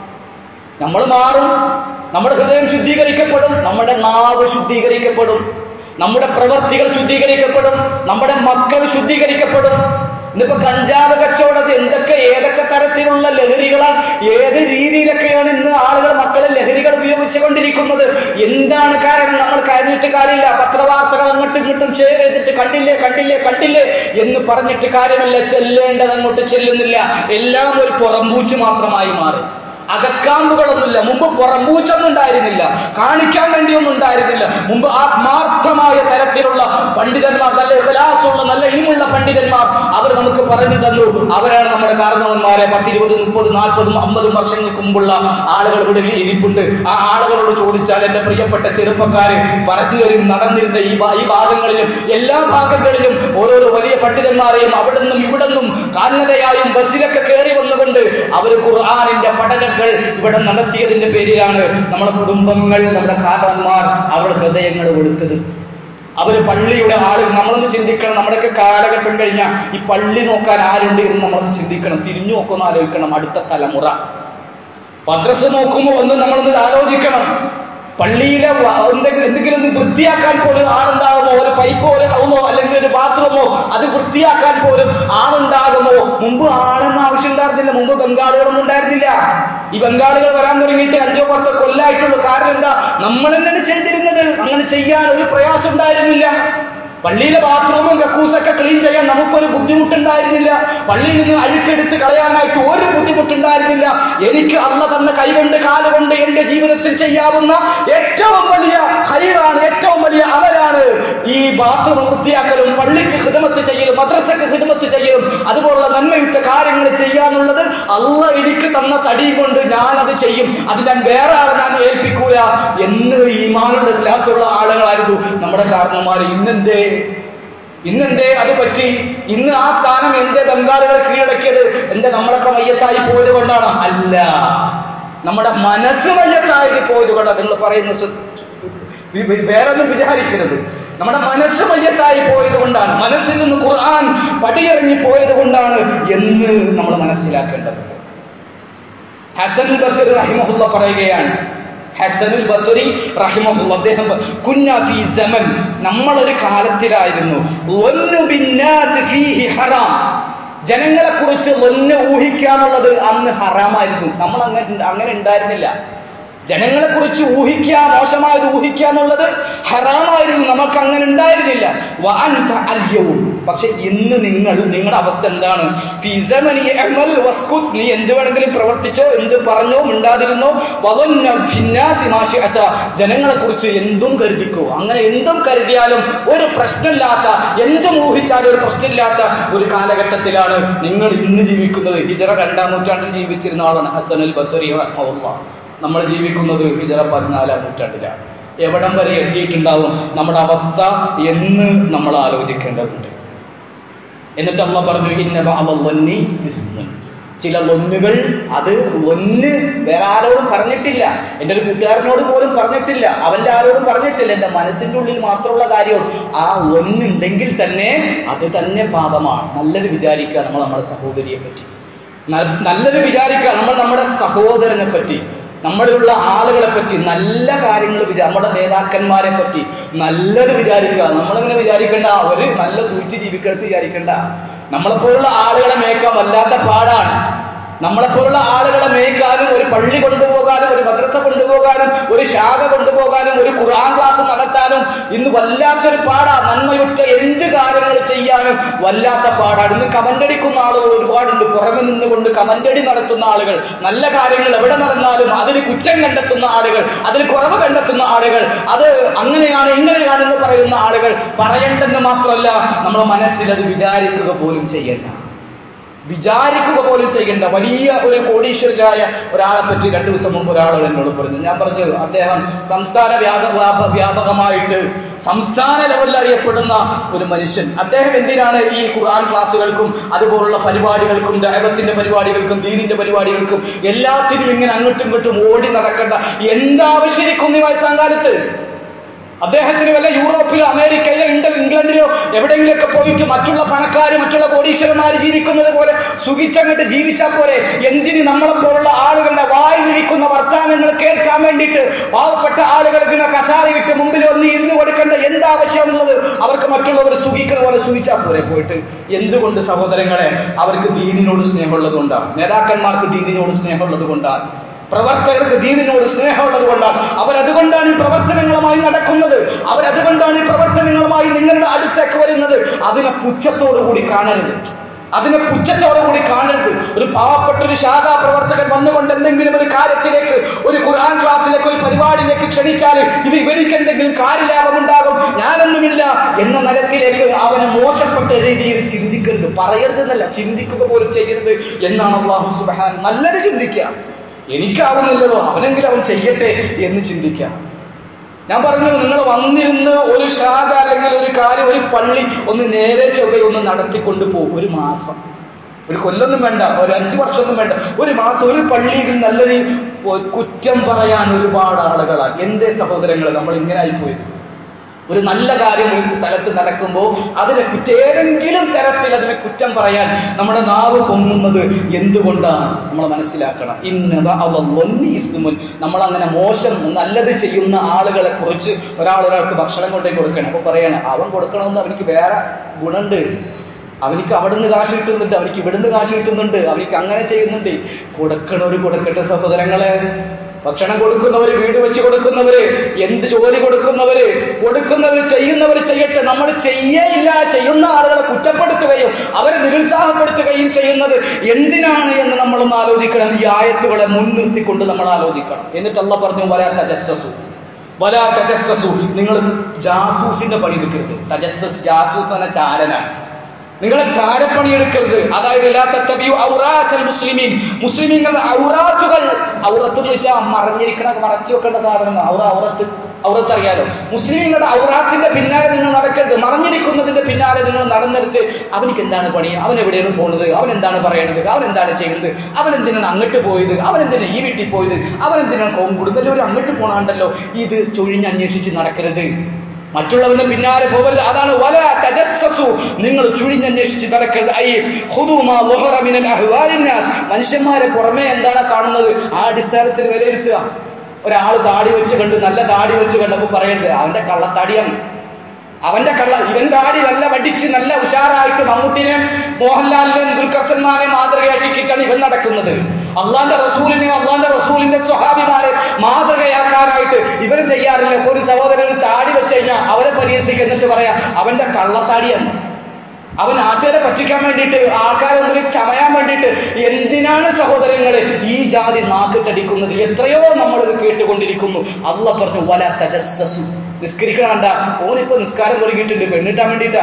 നമ്മൾ മാറും നമ്മുടെ ഹൃദയം ശുദ്ധീകരിക്കപ്പെടും നമ്മുടെ നാവ് ശുദ്ധീകരിക്കപ്പെടും നമ്മുടെ പ്രവർത്തികൾ ശുദ്ധീകരിക്കപ്പെടും നമ്മുടെ മക്കൾ ശുദ്ധീകരിക്കപ്പെടും ഇന്നിപ്പോ കഞ്ചാവ് കച്ചവടത്തിൽ എന്തൊക്കെ ഏതൊക്കെ തരത്തിലുള്ള ലഹരികളാണ് ഏത് രീതിയിലൊക്കെയാണ് ഇന്ന് ആളുകൾ മക്കളെ ലഹരികൾ ഉപയോഗിച്ചുകൊണ്ടിരിക്കുന്നത് എന്താണ് കാരണം നമ്മൾ കരഞ്ഞിട്ട് കാര്യമില്ല പത്രവാർത്തകൾ അങ്ങോട്ടും ഇങ്ങോട്ടും ഷെയർ ചെയ്തിട്ട് കണ്ടില്ലേ കണ്ടില്ലേ കണ്ടില്ലേ എന്ന് പറഞ്ഞിട്ട് കാര്യമില്ല ചെല്ലേണ്ടത് അങ്ങോട്ട് ചെല്ലുന്നില്ല എല്ലാം ഒരു പുറംപൂച്ച് മാത്രമായി മാറി അകക്കാമ്പുകളൊന്നുമില്ല മുമ്പ് പുറമ്പൂച്ചൊന്നും ഉണ്ടായിരുന്നില്ല കാണിക്കാൻ വേണ്ടിയൊന്നും ഉണ്ടായിരുന്നില്ല മുമ്പ് ആത്മാർത്ഥമായ തരത്തിലുള്ള പണ്ഡിതന്മാർ നല്ല ഇഖലാസുള്ള നല്ല ഇനിമുള്ള പണ്ഡിതന്മാർ അവർ നമുക്ക് പറഞ്ഞു തന്നു അവരാണ് നമ്മുടെ കാരണവന്മാരെ പത്തിരുപത് മുപ്പത് നാൽപ്പതും അമ്പതും വർഷങ്ങൾക്ക് മുമ്പുള്ള ആളുകൾ ഇവിടെ ഇരിപ്പുണ്ട് ആ ആളുകളോട് ചോദിച്ചാൽ എന്റെ പ്രിയപ്പെട്ട ചെറുപ്പക്കാര് പറഞ്ഞു തരും നടന്നിരുന്ന ഈ ഭാ- ഈ ഭാഗങ്ങളിലും എല്ലാ ഭാഗങ്ങളിലും ഓരോരോ വലിയ പണ്ഡിതന്മാരെയും അവിടെ നിന്നും ഇവിടെ നിന്നും കാൽനടയായും ബസ്സിലൊക്കെ കയറി വന്നുകൊണ്ട് അവർ ഖുർആാനിന്റെ പഠനങ്ങൾ ഇവിടെ നടത്തിയതിന്റെ പേരിലാണ് നമ്മുടെ കുടുംബങ്ങൾ നമ്മുടെ കാരണന്മാർ അവരുടെ ഹൃദയങ്ങൾ കൊടുത്തത് അവര് പള്ളിയുടെ ആളുകൾ നമ്മളൊന്ന് ചിന്തിക്കണം നമ്മുടെയൊക്കെ കാലഘട്ടം കഴിഞ്ഞാൽ ഈ പള്ളി നോക്കാൻ ആരുണ്ട് എന്ന് നമ്മളൊന്ന് ചിന്തിക്കണം തിരിഞ്ഞു നോക്കൊന്ന് ആലോചിക്കണം അടുത്ത തലമുറ മദ്രസ നോക്കുമ്പോൾ ഒന്ന് നമ്മളൊന്ന് ആലോചിക്കണം പള്ളിയിലെ വ- എന്തെങ്കിലും എന്തെങ്കിലും ഒന്ന് വൃത്തിയാക്കാൻ പോലും ആളുണ്ടാകുമോ ഒരു പൈപ്പോ ഒരു ഹൗമോ അല്ലെങ്കിൽ ഒരു ബാത്റൂമോ അത് വൃത്തിയാക്കാൻ പോലും ആളുണ്ടാകുമോ മുമ്പ് ആളെന്ന ആവശ്യം ഉണ്ടായിരുന്നില്ല മുമ്പ് ബംഗാളികളൊന്നും ഉണ്ടായിരുന്നില്ല ഈ ബംഗാളികൾ വരാൻ തുടങ്ങിയിട്ട് അഞ്ചോ പത്തോ കൊല്ലായിട്ടുള്ളൂ കാരണം എന്താ നമ്മൾ തന്നെയാണ് ചെയ്തിരുന്നത് അങ്ങനെ ചെയ്യാൻ ഒരു പ്രയാസം ഉണ്ടായിരുന്നില്ല പള്ളിയിലെ ബാത്റൂമും കക്കൂസൊക്കെ ക്ലീൻ ചെയ്യാൻ നമുക്കൊരു ബുദ്ധിമുട്ടുണ്ടായിരുന്നില്ല പള്ളിയിൽ നിന്ന് അഴുക്കെടുത്ത് കളയാനായിട്ട് ഒരു ബുദ്ധിമുട്ടുണ്ടായിരുന്നില്ല എനിക്ക് അള്ള തന്ന കൈകൊണ്ട് കാലുകൊണ്ട് എന്റെ ജീവിതത്തിൽ ചെയ്യാവുന്ന ഏറ്റവും വലിയ ഹൈറാണ് ഏറ്റവും വലിയ അവരാണ് ഈ ബാത്റൂം വൃത്തിയാക്കലും പള്ളിക്ക് ഹിതമത്ത് ചെയ്യലും മദ്രസക്ക് ഹിതമത്ത് ചെയ്യലും അതുപോലുള്ള നന്മയുറ്റ കാര്യങ്ങൾ ചെയ്യാന്നുള്ളത് അള്ള എനിക്ക് തന്ന തടി കൊണ്ട് ഞാൻ അത് ചെയ്യും അത് ഞാൻ വേറെ ആളെ ഞാൻ ഏൽപ്പിക്കൂല എന്ന് ഈമാനുള്ള ക്ലാസ്സുള്ള ആളുകളായിരുന്നു നമ്മുടെ കാരണന്മാർ ഇന്നെന്തേ ഇന്നെന്തേ അത് പറ്റി ഇന്ന് ആ സ്ഥാനം എന്തേ ബംഗാളുകൾ കീഴടക്കിയത് എന്തേ നമ്മളൊക്കെ മയ്യത്തായി പോയത് കൊണ്ടാണ് അല്ല നമ്മുടെ മനസ്സ് മയ്യത്തായി പോയത് കൊണ്ടാണ് നിങ്ങൾ പറയുന്ന ശ്ര- വി- വി- വേറൊന്നും വിചാരിക്കരുത് നമ്മുടെ മനസ്സ് മയ്യത്തായി പോയത് കൊണ്ടാണ് മനസ്സിൽ നിന്ന് ഖുർആൻ പടിയിറങ്ങി പോയത് കൊണ്ടാണ് എന്ന് നമ്മൾ മനസ്സിലാക്കേണ്ടതുണ്ട് ഹസൻ ബസർ റഹിമഹുല്ല പറയുകയാണ് ഹസനുൽ ബസറി റഹിമഹുല്ല അദ്ദേഹം പ- കുന്ന ഫീ സമൻ നമ്മളൊരു കാലത്തിലായിരുന്നു വന്നു ബിന്നാസ് ഫീഹി ഹറാം ജനങ്ങളെ കുറിച്ച് ഒന്ന് ഊഹിക്കാനുള്ളത് അന്ന് ഹറാമായിരുന്നു നമ്മൾ അങ്ങനെ അങ്ങനെ ഉണ്ടായിരുന്നില്ല ജനങ്ങളെ കുറിച്ച് ഊഹിക്കുക മോശമായത് ഊഹിക്കുക എന്നുള്ളത് ഹറാമായിരുന്നു നമുക്ക് അങ്ങനെ ഉണ്ടായിരുന്നില്ല വഅൻത അല്യവും പക്ഷെ ഇന്ന് നിങ്ങൾ നിങ്ങളുടെ അവസ്ഥ എന്താണ് ഫീ സമനി അമൽ വസ്കുത് നീ എന്ത് വേണമെങ്കിലും പ്രവർത്തിച്ചോ എന്ത് പറഞ്ഞോ മിണ്ടാതിരുന്നോ വദന്ന ഫിന്നാസി മാ ശിഅത ജനങ്ങളെ കുറിച്ച് എന്തും കരുതിക്കോ അങ്ങനെ എന്തും കരുതിയാലും ഒരു പ്രശ്നമില്ലാത്ത എന്തും ഊഹിച്ചാലും ഒരു പ്രശ്നമില്ലാത്ത ഒരു കാലഘട്ടത്തിലാണ് നിങ്ങൾ ഇന്ന് ജീവിക്കുന്നത് ഹിജറ രണ്ടാം നൂറ്റാണ്ടിൽ ജീവിച്ചിരുന്ന ആളാണ് ഹസനുൽ ബസറി റഹ്മഹുല്ലാ നമ്മൾ ജീവിക്കുന്നത് ഹിജറ പതിനാലാം നൂറ്റാണ്ടിലാണ് എവിടം വരെ എത്തിയിട്ടുണ്ടാവും നമ്മുടെ അവസ്ഥ എന്ന് നമ്മൾ ആലോചിക്കേണ്ടതുണ്ട് എന്നിട്ട് അമ്മ പറഞ്ഞു ഇന്ന ബഅദ-ളന്നി ഇസ്മുൻ. ചില ലൊന്നുകൾ അത് ലൊന്ന് വേറെ ആരോടും പറഞ്ഞിട്ടില്ല എൻ്റെ ഒരു കൂട്ടുകാരനോട് പോലും പറഞ്ഞിട്ടില്ല അവന്റെ ആരോടും പറഞ്ഞിട്ടില്ല എൻ്റെ മനസ്സിന്റെ ഉള്ളിൽ മാത്രമുള്ള കാര്യം ആ ലൊന്നുണ്ടെങ്കിൽ തന്നെ അത് തന്നെ പാപമാണ് നല്ലത് വിചാരിക്കുക നമ്മൾ നമ്മുടെ സഹോദരിയെ പറ്റി ന- നല്ലത് വിചാരിക്കുക നമ്മൾ നമ്മുടെ സഹോദരനെ പറ്റി നമ്മളിലുള്ള ആളുകളെ പറ്റി നല്ല കാര്യങ്ങൾ വിചാ നമ്മുടെ നേതാക്കന്മാരെ പറ്റി നല്ലത് വിചാരിക്കുക നമ്മളിങ്ങനെ വിചാരിക്കേണ്ട അവര് നല്ല സൂചിച്ച് ജീവിക്കണം വിചാരിക്കേണ്ട നമ്മളെപ്പോലുള്ള ആളുകളെ മേക്കാൻ വല്ലാത്ത പാടാണ് നമ്മളെപ്പോലുള്ള ആളുകളെ മേയ്ക്കാനും ഒരു പള്ളി കൊണ്ടുപോകാനും ഒരു മദ്രസ കൊണ്ടുപോകാനും ഒരു ശാഖ കൊണ്ടുപോകാനും ഒരു ഖുർആൻ ക്ലാസ് നടത്താനും ഇന്ന് വല്ലാത്തൊരു പാടാ നന്മയൊറ്റ എന്ത് കാര്യങ്ങൾ ചെയ്യാനും വല്ലാത്ത പാടാണ് ഇന്ന് കമന്റടിക്കുന്ന ആളുകൾ ഒരുപാടുണ്ട് പുറമെ നിന്നുകൊണ്ട് കമന്റടി നടത്തുന്ന ആളുകൾ നല്ല കാര്യങ്ങൾ എവിടെ നടന്നാലും അതിൽ കുറ്റം കണ്ടെത്തുന്ന ആളുകൾ അതിൽ കുറവ് കണ്ടെത്തുന്ന ആളുകൾ അത് അങ്ങനെയാണ് ഇങ്ങനെയാണെന്ന് പറയുന്ന ആളുകൾ പറയണ്ടെന്ന് മാത്രമല്ല നമ്മുടെ മനസ്സിൽ അത് വിചാരിക്കുക പോലും ചെയ്യണ്ട വിചാരിക്കുക പോലും ചെയ്യേണ്ട വലിയ ഒരു കോടീശ്വരനായ ഒരാളെ പറ്റി രണ്ടു ദിവസം മുമ്പ് ഒരാൾ എന്നോട് പറഞ്ഞു ഞാൻ പറഞ്ഞു അദ്ദേഹം സംസ്ഥാന വ്യാപ വ്യാപ- വ്യാപകമായിട്ട് സംസ്ഥാന ലെവലിൽ അറിയപ്പെടുന്ന ഒരു മനുഷ്യൻ അദ്ദേഹം എന്തിനാണ് ഈ ഖുർആൻ ക്ലാസ്സുകൾക്കും അതുപോലുള്ള പരിപാടികൾക്കും ദൈവത്തിന്റെ പരിപാടികൾക്കും ദീനിന്റെ പരിപാടികൾക്കും എല്ലാത്തിനും ഇങ്ങനെ അങ്ങോട്ടും ഇങ്ങോട്ടും ഓടി നടക്കേണ്ട എന്താവശ്യമിരിക്കുന്നു ഈ വയസ്സാം കാലത്ത് അദ്ദേഹത്തിന് വല്ല യൂറോപ്പിലോ അമേരിക്കയിലോ ഇംഗ്ല- ഇംഗ്ലണ്ടിലോ എവിടെയെങ്കിലുമൊക്കെ പോയിട്ട് മറ്റുള്ള പണക്കാര് മറ്റുള്ള കോടീശ്വരന്മാർ ജീവിക്കുന്നത് പോലെ സുഖിച്ചങ്ങോട്ട് ജീവിച്ചാൽ പോരെ എന്തിന് നമ്മളെ പോലുള്ള ആളുകളുടെ വായിലിരിക്കുന്ന വർത്തമാനങ്ങൾ കേൾക്കാൻ വേണ്ടിയിട്ട് പാവപ്പെട്ട ആളുകൾ ഇങ്ങനെ കസാരയിട്ട് മുമ്പിൽ വന്ന് ഇരുന്ന് കൊടുക്കേണ്ട എന്താവശ്യമുള്ളത് അവർക്ക് മറ്റുള്ളവർ സുഖിക്കുന്ന പോലെ സുഖിച്ചാൽ പോരെ പോയിട്ട് എന്തുകൊണ്ട് സഹോദരങ്ങളെ അവർക്ക് ദീനിനോട് സ്നേഹമുള്ളത് കൊണ്ടാണ് നേതാക്കന്മാർക്ക് ദീനിനോട് സ്നേഹമുള്ളത് കൊണ്ടാണ് പ്രവർത്തകർക്ക് ദീനിനോട് സ്നേഹമുള്ളത് കൊണ്ടാണ് അവരതുകൊണ്ടാണ് ഈ പ്രവർത്തനങ്ങളുമായി നടക്കുന്നത് അവരതുകൊണ്ടാണ് ഈ പ്രവർത്തനങ്ങളുമായി നിങ്ങളുടെ അടുത്തേക്ക് വരുന്നത് അതിനെ പുച്ഛത്തോടു കൂടി കാണരുത് അതിനെ പുച്ഛത്തോടു കൂടി കാണരുത് ഒരു പാവപ്പെട്ട ഒരു ശാഖാ പ്രവർത്തകൻ വന്നുകൊണ്ട് എന്തെങ്കിലും ഒരു കാര്യത്തിലേക്ക് ഒരു ഖുർആൻ ക്ലാസ്സിലേക്ക് ഒരു പരിപാടിയിലേക്ക് ക്ഷണിച്ചാൽ ഇത് ഇവർക്ക് എന്തെങ്കിലും കാര്യലാഭം ഉണ്ടാകും ഞാനൊന്നുമില്ല എന്ന നിലത്തിലേക്ക് അവനെ മോശപ്പെട്ട രീതിയിൽ ചിന്തിക്കരുത് പറയരുത് എന്നല്ല ചിന്തിക്കുക പോലും ചെയ്യരുത് എന്നാണ് അള്ളാഹു സുബാൻ നല്ലത് ചിന്തിക്കുക എനിക്കാവുന്നില്ലതോ അവനെങ്കിലും അവൻ ചെയ്യട്ടെ എന്ന് ചിന്തിക്കാം ഞാൻ പറഞ്ഞു നിങ്ങൾ വന്നിരുന്ന് ഒരു ശാഖ അല്ലെങ്കിൽ ഒരു കാര്യം ഒരു പള്ളി ഒന്ന് നേരെ ചൊവ്വ ഒന്ന് നടത്തിക്കൊണ്ട് പോകും ഒരു മാസം ഒരു കൊല്ലൊന്നും വേണ്ട ഒരു അഞ്ചു വർഷമൊന്നും വേണ്ട ഒരു മാസം ഒരു പള്ളിയിൽ നല്ലൊരു പൊ- കുറ്റം പറയാൻ ഒരുപാട് ആളുകളാണ് എന്തേ സഹോദരങ്ങൾ നമ്മൾ ഇങ്ങനെ ആയിപ്പോയത് ഒരു നല്ല കാര്യം ഒരു സ്ഥലത്ത് നടക്കുമ്പോൾ അതിനെ കുറ്റം ഏതെങ്കിലും തരത്തിൽ അതിനെ കുറ്റം പറയാൻ നമ്മുടെ നാവ് പൊങ്ങുന്നത് എന്തുകൊണ്ടാണ് നമ്മൾ മനസ്സിലാക്കണം ഇന്ന ഇസ്മുൻ നമ്മൾ അങ്ങനെ മോശം നല്ലത് ചെയ്യുന്ന ആളുകളെ കുറിച്ച് ഒരാൾ ഒരാൾക്ക് ഭക്ഷണം കൊണ്ടേ കൊടുക്കണം അപ്പൊ പറയാണ് അവൻ കൊടുക്കണമെന്ന് അവനിക്ക് വേറെ ഗുണമുണ്ട് അവനിക്ക് അവിടുന്ന് കാശ് കിട്ടുന്നുണ്ട് അവനിക്ക് ഇവിടുന്ന് കാശ് കിട്ടുന്നുണ്ട് അവനിക്ക് അങ്ങനെ ചെയ്യുന്നുണ്ട് കൊടുക്കണവര് കൊടുക്കട്ടെ സഹോദരങ്ങളെ ഭക്ഷണം കൊടുക്കുന്നവര് വീട് വെച്ച് കൊടുക്കുന്നവര് എന്ത് ജോലി കൊടുക്കുന്നവര് കൊടുക്കുന്നവര് ചെയ്യുന്നവര് ചെയ്യട്ടെ നമ്മൾ ചെയ്യേയില്ല ചെയ്യുന്ന ആളുകളെ കുറ്റപ്പെടുത്തുകയും അവരെ നിരുത്സാഹപ്പെടുത്തുകയും ചെയ്യുന്നത് എന്തിനാണ് എന്ന് നമ്മളൊന്ന് ആലോചിക്കണം ഈ ആയത്തുകളെ മുൻനിർത്തിക്കൊണ്ട് നമ്മൾ ആലോചിക്കണം എന്നിട്ട് അല്ല പറഞ്ഞു വരാ തജസ്സസു വലാ തജസ്സസു നിങ്ങൾ ജാസൂസിന്റെ പണി എടുക്കരുത് തജസ്സസ് ജാസൂസ് എന്ന ചാരനാണ് നിങ്ങളെ ചാരപ്പണി എടുക്കരുത് അതായത് ലാ തത്തബിയു ഔറാത്തൽ മുസ്ലിമീൻ മുസ്ലിമീങ്ങളുടെ ഔറാത്തുകൾ ഔറത്ത് എന്ന് വെച്ചാൽ മറഞ്ഞിരിക്കണ മറച്ചു വെക്കേണ്ട സാധനം ഔറ ഔറത്ത് ഔറത്ത് അറിയാലോ മുസ്ലിമീങ്ങളുടെ ഔറാത്തിന്റെ പിന്നാലെ നിങ്ങൾ നടക്കരുത് മറഞ്ഞിരിക്കുന്നതിന്റെ പിന്നാലെ നിങ്ങൾ നടന്നെടുത്ത് അവനിക്ക് എന്താണ് പണി അവൻ എവിടെയാണ് പോകുന്നത് അവൻ എന്താണ് പറയണത് അവൻ എന്താണ് ചെയ്യുന്നത് അവൻ എന്തിനാണ് അങ്ങോട്ട് പോയത് അവൻ എന്തിനാണ് ഈ വീട്ടിൽ പോയത് അവൻ എന്തിനാണ് കോം കൊടുക്കല്ലോ ഒരു അങ്ങോട്ട് പോണാണ്ടല്ലോ ഇത് ചൊഴിഞ്ഞന്വേഷിച്ച് നടക്കരുത് മറ്റുള്ളവന്റെ പിന്നാലെ പോകരുത് അതാണ് വല തജസ്സസു നിങ്ങൾ ചുഴിഞ്ഞന്വേഷിച്ച് നടക്കരുത് ഐ ഖുദുമാ ളുഹറ മിനൽ അഹ്വാലിൻ നാസ് മനുഷ്യന്മാരെ പുറമേ എന്താണ് കാണുന്നത് ആ അടിസ്ഥാനത്തിൽ വിലയിരുത്തുക ഒരാൾ താടി വെച്ച് കണ്ട് നല്ല താടി വെച്ച് കണ്ടപ്പോൾ പറയരുത് അവന്റെ കള്ളത്താടിയാണ് അവന്റെ കള്ള ഇവൻ താടി നല്ല വടിച്ച് നല്ല ഉഷാറായിട്ട് മമ്മൂട്ടിനെ മോഹൻലാലിനെയും ദുൽഖർസന്മാരെ മാതൃകയാക്കിയിട്ടാണ് ഇവൻ നടക്കുന്നത് അള്ളാന്റെ റസൂലിനെ അള്ളാന്റെ റസൂലിന്റെ സ്വഹാബിമാരെ മാതൃകയാക്കാനായിട്ട് ഇവന് തയ്യാറില്ല ഇപ്പൊ ഒരു സഹോദരന് താടി വെച്ച് കഴിഞ്ഞാൽ അവരെ പരിഹസിക്കുക എന്നിട്ട് പറയാ അവന്റെ കള്ളത്താടിയാണ് അവൻ നാട്ടുകാരെ പറ്റിക്കാൻ വേണ്ടിയിട്ട് ആൾക്കാരെ മുമ്പിൽ ചമയാൻ വേണ്ടിയിട്ട് എന്തിനാണ് സഹോദരങ്ങളെ ഈ ജാതി നാക്കിട്ടടിക്കുന്നത് എത്രയോ നമ്മൾ ഇത് കേട്ടുകൊണ്ടിരിക്കുന്നു അല്ല പറഞ്ഞു വല തജസ്സസു നിസ്കരിക്കണണ്ട ഓനിപ്പോ നിസ്കാരം തുടങ്ങിയിട്ടുണ്ട് പെണ്ണിട്ടാൻ വേണ്ടിയിട്ടാ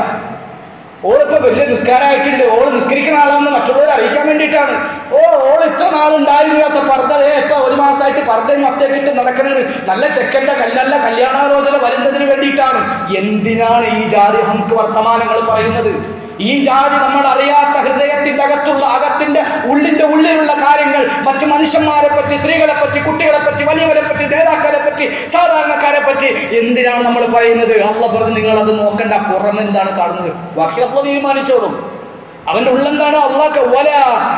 ഓളിപ്പോ വലിയ നിസ്കാരമായിട്ടുണ്ട് ഓള് നിസ്കരിക്കുന്ന ആളാണെന്ന് മറ്റുള്ളവരെ അറിയിക്കാൻ വേണ്ടിയിട്ടാണ് ഓ ഓൾ ഇത്ര നാളുണ്ടായിരുന്നില്ലാത്ത പർദ്ദ ഏ ഇപ്പൊ ഒരു മാസമായിട്ട് പർദ്ദയും മത്തേക്കിട്ട് നടക്കുന്നത് നല്ല ചെക്കന്റെ കല്ലല്ല കല്യാണാലോചന വരുന്നതിന് വേണ്ടിയിട്ടാണ് എന്തിനാണ് ഈ ജാതി നമുക്ക് വർത്തമാനങ്ങൾ പറയുന്നത് ഈ ജാതി നമ്മൾ അറിയാത്ത ഹൃദയത്തിന്റെ അകത്തുള്ള അകത്തിന്റെ ഉള്ളിന്റെ ഉള്ളിലുള്ള കാര്യങ്ങൾ മറ്റു മനുഷ്യന്മാരെ പറ്റി സ്ത്രീകളെ പറ്റി കുട്ടികളെ പറ്റി വലിയവരെ പറ്റി നേതാക്കളെ പറ്റി സാധാരണക്കാരെ പറ്റി എന്തിനാണ് നമ്മൾ പറയുന്നത് അള്ള പറഞ്ഞ് നിങ്ങൾ അത് നോക്കണ്ട പുറമെ എന്താണ് കാണുന്നത് ബാക്കി അള്ള തീരുമാനിച്ചോളും അവന്റെ ഉള്ളെന്താണ് അള്ളാഹ് വല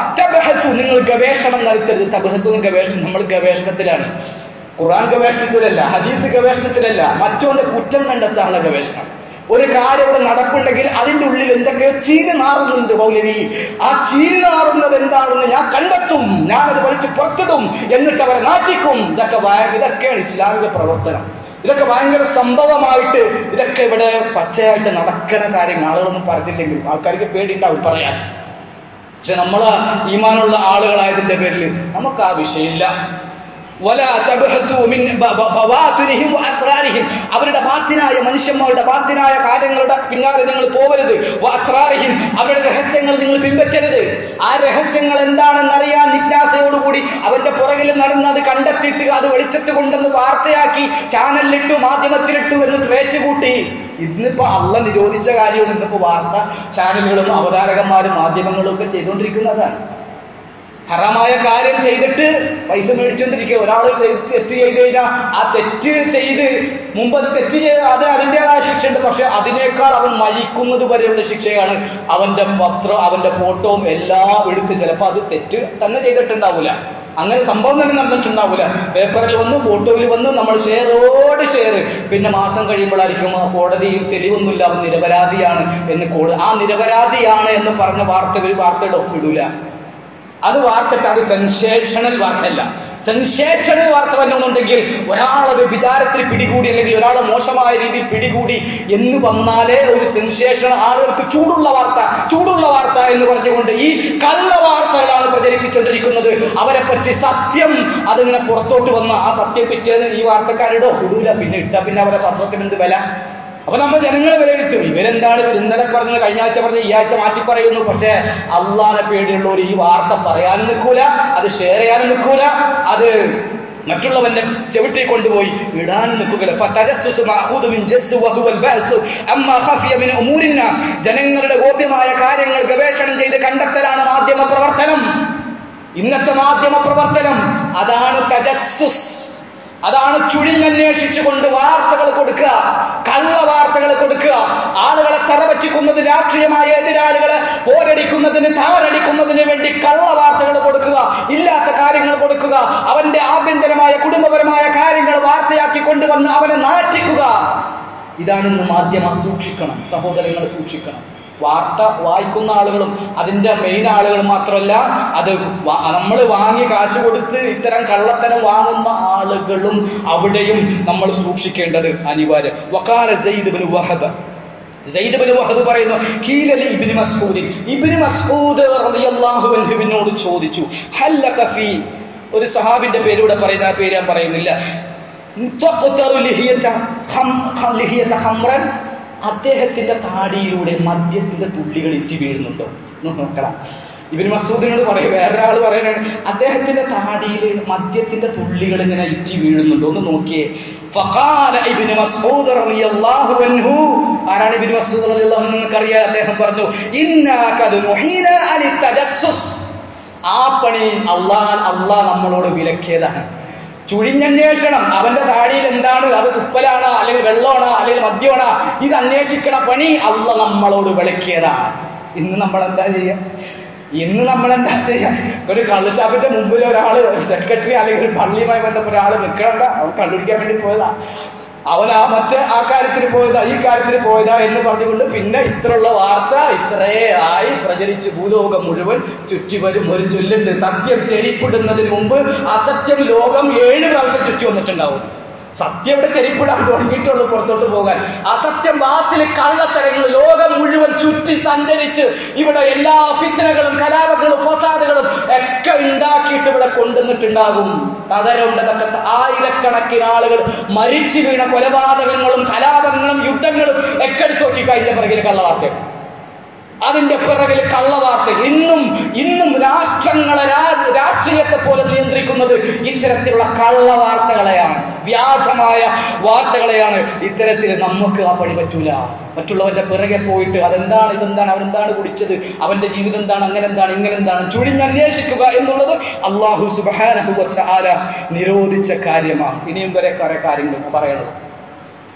തബഹസു നിങ്ങൾ ഗവേഷണം നടത്തരുത് തബഹസു ഗവേഷണം നമ്മൾ ഗവേഷണത്തിലാണ് ഖുർആൻ ഗവേഷണത്തിലല്ല ഹദീസ് ഗവേഷണത്തിലല്ല മറ്റോന്റെ കുറ്റം കണ്ടെത്താനുള്ള ഗവേഷണം ഒരു കാര്യം ഇവിടെ നടപ്പുണ്ടെങ്കിൽ അതിന്റെ ഉള്ളിൽ എന്തൊക്കെയോ ചീന് നാറുന്നുണ്ട് മൗലവി ആ ചീന് നാറുന്നത് എന്താണെന്ന് ഞാൻ കണ്ടെത്തും ഞാനത് വലിച്ച് പുറത്തിടും എന്നിട്ട് അവരെ നാറ്റിക്കും ഇതൊക്കെ ഭയ- ഇതൊക്കെയാണ് ഇസ്ലാമിക പ്രവർത്തനം ഇതൊക്കെ ഭയങ്കര സംഭവമായിട്ട് ഇതൊക്കെ ഇവിടെ പച്ചയായിട്ട് നടക്കണ കാര്യങ്ങൾ ആളുകളൊന്നും പറഞ്ഞില്ലെങ്കിൽ ആൾക്കാർക്ക് പേടിയുണ്ടാവും പറയാൻ പക്ഷെ നമ്മൾ ഈമാനുള്ള ആളുകളായതിന്റെ പേരിൽ നമുക്ക് ആ വിഷയമില്ല വല തബ്ഹസു മിൻ ബ- ബ- ബവാത്തിനിഹിം വഅസ്റാരിഹിം. അവരുടെ ബാത്തിനായ മനുഷ്യന്മാരുടെ ബാത്തിനായ കാര്യങ്ങളുടെ പിന്നാലെ നിങ്ങൾ പോവരുത് വഅസ്റാരിഹിം. അവരുടെ രഹസ്യങ്ങൾ നിങ്ങൾ പിൻപറ്റരുത് ആ രഹസ്യങ്ങൾ എന്താണെന്ന് അറിയാൻ ജിജ്ഞാസയോടുകൂടി അവന്റെ പുറകിൽ നടന്ന് അത് കണ്ടെത്തിയിട്ട് അത് വെളിച്ചത്ത് കൊണ്ടെന്ന് വാർത്തയാക്കി ചാനലിലിട്ടു മാധ്യമത്തിലിട്ടു എന്ന് ട്രേറ്റ് കൂട്ടി ഇന്നിപ്പോ അള്ള നിരോധിച്ച കാര്യമാണ് ഇന്നിപ്പോ വാർത്ത ചാനലുകളും അവതാരകന്മാരും മാധ്യമങ്ങളും ഒക്കെ ചെയ്തുകൊണ്ടിരിക്കുന്നതാണ് ഹറാമായ കാര്യം ചെയ്തിട്ട് പൈസ മേടിച്ചുകൊണ്ടിരിക്കുക ഒരാൾ തെറ്റ് ചെയ്ത് കഴിഞ്ഞാൽ ആ തെറ്റ് ചെയ്ത് മുമ്പ് അത് തെറ്റ് ചെയ്ത് അത് അതിൻ്റെതായ ശിക്ഷയുണ്ട് പക്ഷെ അതിനേക്കാൾ അവൻ മരിക്കുന്നത് വരെയുള്ള ശിക്ഷയാണ് അവന്റെ പത്രം അവന്റെ ഫോട്ടോവും എല്ലാം എടുത്ത് ചിലപ്പോൾ അത് തെറ്റ് തന്നെ ചെയ്തിട്ടുണ്ടാവൂല അങ്ങനെ സംഭവം തന്നെ നടന്നിട്ടുണ്ടാവൂല പേപ്പറിൽ വന്ന് ഫോട്ടോയിൽ വന്ന് നമ്മൾ ഷെയറോട് ഷെയർ പിന്നെ മാസം കഴിയുമ്പോഴായിരിക്കും ആ കോടതിയിൽ തെളിവൊന്നുമില്ല അവൻ നിരപരാധിയാണ് എന്ന് കോടതി ആ നിരപരാധിയാണ് എന്ന് പറഞ്ഞ വാർത്ത ഒരു വാർത്തയുടെ ഒപ്പിടൂല അത് വാർത്തക്ക് അത് സെൻസേഷണൽ വാർത്തയല്ല സെൻസേഷണൽ വാർത്ത വന്നുണ്ടെങ്കിൽ ഒരാളെ വിചാരത്തിൽ പിടികൂടി അല്ലെങ്കിൽ ഒരാളെ മോശമായ രീതിയിൽ പിടികൂടി എന്ന് വന്നാലേ ഒരു സെൻസേഷൻ ആളുകൾക്ക് ചൂടുള്ള വാർത്ത ചൂടുള്ള വാർത്ത എന്ന് പറഞ്ഞുകൊണ്ട് ഈ കള്ള വാർത്തകളാണ് പ്രചരിപ്പിച്ചുകൊണ്ടിരിക്കുന്നത് അവരെ പറ്റി സത്യം അതിങ്ങനെ പുറത്തോട്ട് വന്ന ആ സത്യം പിറ്റേന്ന് ഈ വാർത്തക്കാരുടെ ഇടൂല പിന്നെ ഇട്ട പിന്നെ അവരെ പത്രത്തിന് എന്ത് വില അപ്പൊ നമ്മൾ ജനങ്ങളെ വിലയിരുത്തും ഇവരെന്താണ് ഇവർ ഇന്നലെ പറഞ്ഞത് കഴിഞ്ഞ ആഴ്ച പറഞ്ഞത് ഈ ആഴ്ച മാറ്റി പറയുന്നു പക്ഷേ അള്ളാനെ പേടിയുള്ളവർ ഈ വാർത്ത പറയാനും നിൽക്കൂല അത് ഷെയർ ചെയ്യാനും നിൽക്കൂല അത് മറ്റുള്ളവന്റെ ചവിട്ടി കൊണ്ടുപോയി ഇടാനും നിൽക്കുകയില്ല ഫതജസ്സുസ് മഅഖൂദു മിൻ ജസ്സ് വഹുവൽ ബഅ്സു അമ്മാ ഖഫിയ മിൻ ഉമൂരിൻ നാസ് ജനങ്ങളുടെ ഗോപ്യമായ കാര്യങ്ങൾ ഗവേഷണം ചെയ്ത് കണ്ടെത്തലാണ് മാധ്യമ പ്രവർത്തനം ഇന്നത്തെ മാധ്യമ പ്രവർത്തനം അതാണ് തജസ്സുസ് അതാണ് ചുഴിഞ്ഞന്വേഷിച്ചുകൊണ്ട് വാർത്തകൾ കൊടുക്കുക കള്ള വാർത്തകൾ കൊടുക്കുക ആളുകളെ തറവച്ചിക്കുന്നത് രാഷ്ട്രീയമായ എതിരാളികളെ പോരടിക്കുന്നതിന് താറടിക്കുന്നതിന് വേണ്ടി കള്ള വാർത്തകൾ കൊടുക്കുക ഇല്ലാത്ത കാര്യങ്ങൾ കൊടുക്കുക അവന്റെ ആഭ്യന്തരമായ കുടുംബപരമായ കാര്യങ്ങൾ വാർത്തയാക്കി കൊണ്ടുവന്ന് അവനെ നാറ്റിക്കുക ഇതാണ് ഇന്ന് മാധ്യമം സൂക്ഷിക്കണം സഹോദരങ്ങൾ സൂക്ഷിക്കണം വാർത്ത വായിക്കുന്ന ആളുകളും അതിന്റെ മെയിൻ ആളുകൾ മാത്രമല്ല അത് നമ്മൾ വാങ്ങി കാശ് കൊടുത്ത് ഇത്തരം കള്ളത്തരം വാങ്ങുന്ന ആളുകളും അവിടെയും നമ്മൾ സൂക്ഷിക്കേണ്ടത് അനിവാര്യം വക്കാല Zaid bin Wahb Zaid bin Wahb പറയുന്നു കീലലി ഇബ്നു മസ്ഊദ് ഇബ്നു മസ്ഊദ് റളിയല്ലാഹു അൻഹുവിനോട് ചോദിച്ചു ഹല്ലക ഫീ ഒരു സഹാബിന്റെ പേര് ഇവിടെ പറയുന്ന ആ പേര് ഞാൻ പറയുന്നില്ല തഖ്തറു ലിഹിയത ഖം ഖം ലിഹിയത ഖംറൻ അദ്ദേഹത്തിന്റെ താടിയിലൂടെ മദ്യത്തിന്റെ തുള്ളികൾ ഇറ്റി വീഴുന്നുണ്ടോ ഒന്ന് നോക്കണം ഇവന് മസൂദിനോട് പറയും വേറൊരാൾ പറയുന്നത് അദ്ദേഹത്തിന്റെ താടിയിൽ മദ്യത്തിന്റെ തുള്ളികൾ ഇങ്ങനെ ഇറ്റി വീഴുന്നുണ്ടോ ഒന്ന് നോക്കിയേ ഫഖാല ഇബ്നു മസ്ഊദ് റളിയല്ലാഹു അൻഹു ആരാണ് ഇബ്നു മസ്ഊദ് റളിയല്ലാഹു അൻഹു നിങ്ങൾക്കറിയാം അദ്ദേഹം പറഞ്ഞു ഇന്നാ ഖദ് നുഹീന അനി തജസ്സുസ് ആ പണി അള്ളാഹ് അള്ളാഹ് നമ്മളോട് വിലക്കിയതാണ് ചുഴിഞ്ഞന്വേഷണം അവന്റെ താടിയിൽ എന്താണ് അത് തുപ്പലാണ് അല്ലെങ്കിൽ വെള്ളമാണോ അല്ലെങ്കിൽ മദ്യമാണോ ഇത് അന്വേഷിക്കണ പണി അള്ള നമ്മളോട് വിളക്കിയതാണ് ഇന്ന് നമ്മൾ എന്താ ചെയ്യുക ഇന്ന് നമ്മൾ എന്താ ചെയ്യുക ഒരു കള്ളുഷാപ്പിന്റെ മുമ്പിൽ ഒരാള് സെക്രട്ടറി അല്ലെങ്കിൽ ഒരു പള്ളിയുമായി ബന്ധപ്പെട്ട ഒരാൾ നിൽക്കണണ്ട അവൻ കണ്ടുപിടിക്കാൻ വേണ്ടി പോയതാ അവൻ ആ മറ്റേ ആ കാര്യത്തിന് പോയതാ ഈ കാര്യത്തിന് പോയതാ എന്ന് പറഞ്ഞുകൊണ്ട് പിന്നെ ഇത്രയുള്ള വാർത്ത ഇത്രേ ആയി പ്രചരിച്ച് ഭൂലോകം മുഴുവൻ ചുറ്റി വരും ഒരു ചൊല്ലുണ്ട് സത്യം ചെരിപ്പിടുന്നതിന് മുമ്പ് അസത്യം ലോകം ഏഴ് പ്രാവശ്യം ചുറ്റി വന്നിട്ടുണ്ടാവും സത്യം ഇവിടെ ചെരിപ്പിടാൻ തുടങ്ങിയിട്ടുള്ളൂ പുറത്തോട്ട് പോകാൻ അസത്യം വാത്തിൽ കള്ളത്തരങ്ങൾ ലോകം മുഴുവൻ ചുറ്റി സഞ്ചരിച്ച് ഇവിടെ എല്ലാ ഫിത്തനകളും കലാപങ്ങളും ഫസാദുകളും ഒക്കെ ഉണ്ടാക്കിയിട്ട് ഇവിടെ കൊണ്ടുവന്നിട്ടുണ്ടാകും തകരമുണ്ടതൊക്കെ ആയിരക്കണക്കിന് ആളുകൾ മരിച്ചു വീണ കൊലപാതകങ്ങളും കലാപങ്ങളും യുദ്ധങ്ങളും ഒക്കെ എടുത്തു നോക്കി കഴിഞ്ഞ പിറകിൽ കള്ളവാർത്തയാണ് അതിന്റെ പിറകിൽ കള്ളവാർത്ത ഇന്നും ഇന്നും രാഷ്ട്രങ്ങളെ രാ- രാഷ്ട്രീയത്തെ പോലെ നിയന്ത്രിക്കുന്നത് ഇത്തരത്തിലുള്ള കള്ളവാർത്തകളെയാണ് വ്യാജമായ വാർത്തകളെയാണ് ഇത്തരത്തിൽ നമുക്ക് ആ പണി പറ്റൂല മറ്റുള്ളവന്റെ പിറകെ പോയിട്ട് അതെന്താണ് ഇതെന്താണ് അവനെന്താണ് കുടിച്ചത് അവന്റെ ജീവിതം എന്താണ് അങ്ങനെ എന്താണ് ഇങ്ങനെ എന്താണ് ചുഴിഞ്ഞന്വേഷിക്കുക എന്നുള്ളത് അള്ളാഹു സുബാനഹു ആല നിരോധിച്ച കാര്യമാണ് ഇനിയും വരെ കുറെ കാര്യങ്ങൾ പറയണത്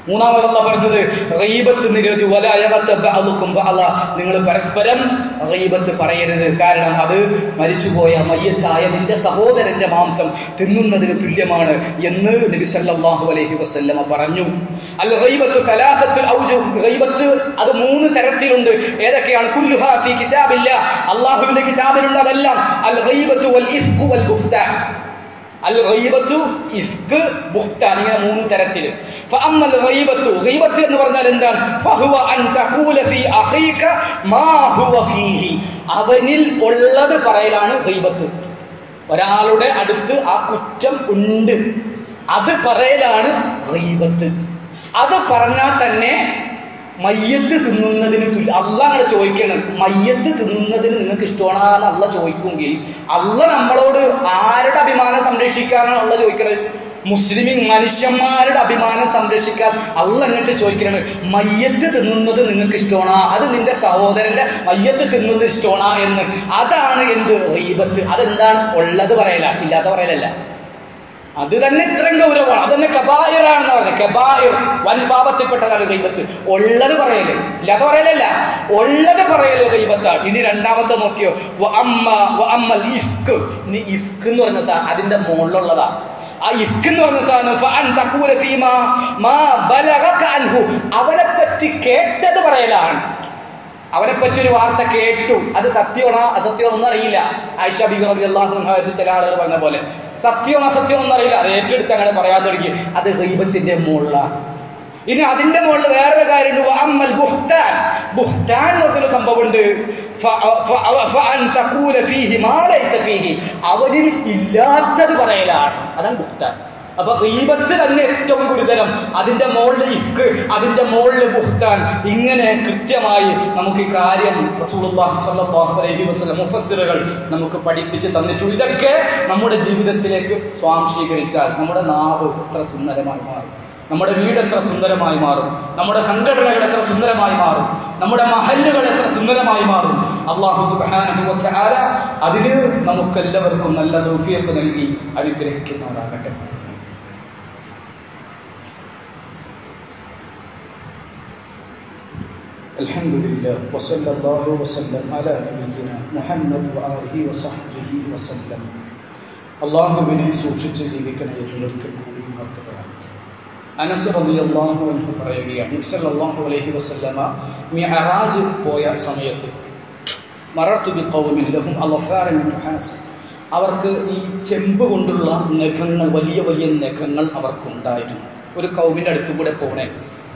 മൂന്നാമതല്ല പറഞ്ഞത് ഗൈബത്ത് നിരോധി വലയകത്ത് ബഅലുക്കും ബഅല നിങ്ങൾ പരസ്പരം ഗൈബത്ത് പറയരുത് കാരണം അത് മരിച്ചുപോയ മയ്യത്തായ നിന്റെ സഹോദരന്റെ മാംസം തിന്നുന്നതിന് തുല്യമാണ് എന്ന് നബി സല്ലല്ലാഹു അലൈഹി വസല്ലമ പറഞ്ഞു അൽ ഗൈബത്ത് സലാസത്തുൽ ഔജു ഗൈബത്ത് അത് മൂന്ന് തരത്തിലുണ്ട് ഏതൊക്കെയാണ് കുല്ലുഹാ ഫീ കിതാബില്ല അല്ലാഹുവിന്റെ കിതാബിലുണ്ട് അതെല്ലാം അൽ ഗൈബത്ത് വൽ ഇഫ്കു വൽ ബുഹ്താൻ അൽ ഗൈബത്തു ഇഫ്ക് ബുഹ്താൻ ഇങ്ങനെ മൂന്ന് തരത്തിൽ ഫഅമ്മൽ ഗൈബത്തു ഗൈബത്ത് എന്ന് പറഞ്ഞാൽ എന്താണ് ഫഹുവ അൻ തഖൂല ഫീ അഖീക മാ ഹുവ ഫീഹി അവനിൽ ഉള്ളത് പറയലാണ് ഗൈബത്ത് ഒരാളുടെ അടുത്ത് ആ കുറ്റം ഉണ്ട് അത് പറയലാണ് ഗൈബത്ത് അത് പറഞ്ഞാൽ തന്നെ മയ്യത്ത് തിന്നുന്നതിന് തുല്യ അല്ല അങ്ങനെ ചോദിക്കണം മയ്യത്ത് തിന്നുന്നതിന് നിങ്ങൾക്ക് ഇഷ്ടമാണെന്ന് അല്ല ചോദിക്കുമെങ്കിൽ അല്ല നമ്മളോട് ആരുടെ അഭിമാനം സംരക്ഷിക്കാനാണ് അല്ല ചോദിക്കണത് മുസ്ലിമിൻ മനുഷ്യന്മാരുടെ അഭിമാനം സംരക്ഷിക്കാൻ അല്ല എന്നിട്ട് ചോദിക്കണത് മയ്യത്ത് തിന്നുന്നത് നിങ്ങൾക്ക് ഇഷ്ടമാണോ അത് നിന്റെ സഹോദരന്റെ മയ്യത്ത് തിന്നുന്നത് ഇഷ്ടമാണോ എന്ന് അതാണ് എന്ത് റീബത്ത് അതെന്താണ് ഉള്ളത് പറയല ഇല്ലാത്ത പറയലല്ല അത് തന്നെ ഇത്രയും ഗൗരവമാണ് അത് തന്നെ കബായിറാണെന്ന് പറഞ്ഞത് കബായിർ വൻ പാപത്തിൽപ്പെട്ടതാണ് ഗൈബത്ത് ഉള്ളത് പറയല് ഇല്ലാത്ത പറയലല്ല ഉള്ളത് പറയല് ഗൈബത്താണ് ഇനി രണ്ടാമത്തെ നോക്കിയോ വ അമ്മ വ അമ്മൽ ഇഫ്ക് ഇനി ഇഫ്ക് എന്ന് പറഞ്ഞ സാ അതിന്റെ മുകളിലുള്ളതാ ആ ഇഫ്ക് എന്ന് പറഞ്ഞ സാധനം ഫഅൻ തഖൂല ഫീമാ മാ ബലഗക അൻഹു അവനെ പറ്റി കേട്ടത് പറയലാണ് അവനെ പറ്റി ഒരു വാർത്ത കേട്ടു അത് സത്യമാണോ അസത്യമാണോ ഒന്നും അറിയില്ല ആയിഷ ബിബി റളിയല്ലാഹു അൻഹ എന്ന് ചില ആളുകൾ പറഞ്ഞ പോലെ സത്യമാണോ അസത്യമാണോ ഒന്നും അറിയില്ല അത് ഏറ്റെടുത്ത് അങ്ങനെ പറയാൻ തുടങ്ങി അത് ഗൈബത്തിന്റെ മുകളിലാണ് ഇനി അതിന്റെ മുകളിൽ വേറൊരു കാര്യമുണ്ട് വഅമ്മൽ ബുഹ്താൻ ബുഹ്താൻ എന്ന് പറഞ്ഞൊരു സംഭവമുണ്ട് ഫ- ഫ- ഫഅൻ തഖൂല ഫീഹി മാ ലൈസ ഫീഹി അവനിൽ ഇല്ലാത്തത് പറയലാണ് അതാണ് ബുഹ്താൻ അപ്പൊ ഗീബത്ത് തന്നെ ഏറ്റവും ഗുരുതരം അതിന്റെ മുകളിൽ ഇഫ്ക് അതിന്റെ മുകളിൽ ബുഹ്താൻ ഇങ്ങനെ കൃത്യമായി നമുക്ക് ഈ കാര്യം റസൂലുള്ളാഹി സ്വല്ലല്ലാഹു അലൈഹി വസല്ലം മുഫസ്സിറുകൾ നമുക്ക് പഠിപ്പിച്ച് തന്നിട്ടുണ്ട് ഇതൊക്കെ നമ്മുടെ ജീവിതത്തിലേക്ക് സ്വാംശീകരിച്ചാൽ നമ്മുടെ നാവ് എത്ര സുന്ദരമായി മാറും നമ്മുടെ വീട് എത്ര സുന്ദരമായി മാറും നമ്മുടെ സംഘടനകൾ എത്ര സുന്ദരമായി മാറും നമ്മുടെ മഹല്ലുകൾ എത്ര സുന്ദരമായി മാറും അള്ളാഹു സുബ്ഹാനഹു വ തആല അതിന് നമുക്കെല്ലാവർക്കും നല്ല തൗഫീഖ് നൽകി അനുഗ്രഹിക്കുമാറാകട്ടെ الحمد لله وصلى الله وسلم على نبينا محمد وآله وصحبه وسلم അള്ളാഹുവിനെ സൂക്ഷിച്ച് ജീവിക്കണം എന്നൊരിക്കൽ കൂടി ഉണർത്തുകയാണ് അനസ് റളിയല്ലാഹു അൻഹു പറയുകയാണ് നബി സല്ലല്ലാഹു അലൈഹി വസല്ലമ മിഅറാജ് പോയ സമയത്ത് മറർത്തു ബിഖൗമിൻ ലഹും അളഫാറൻ മിൻ ഹാസ് അവർക്ക് ഈ ചെമ്പ് കൊണ്ടുള്ള നഖങ്ങൾ വലിയ വലിയ നഖങ്ങൾ അവർക്കുണ്ടായിരുന്നു ഒരു കൗമിന്റെ അടുത്ത് കൂടെ പോണേ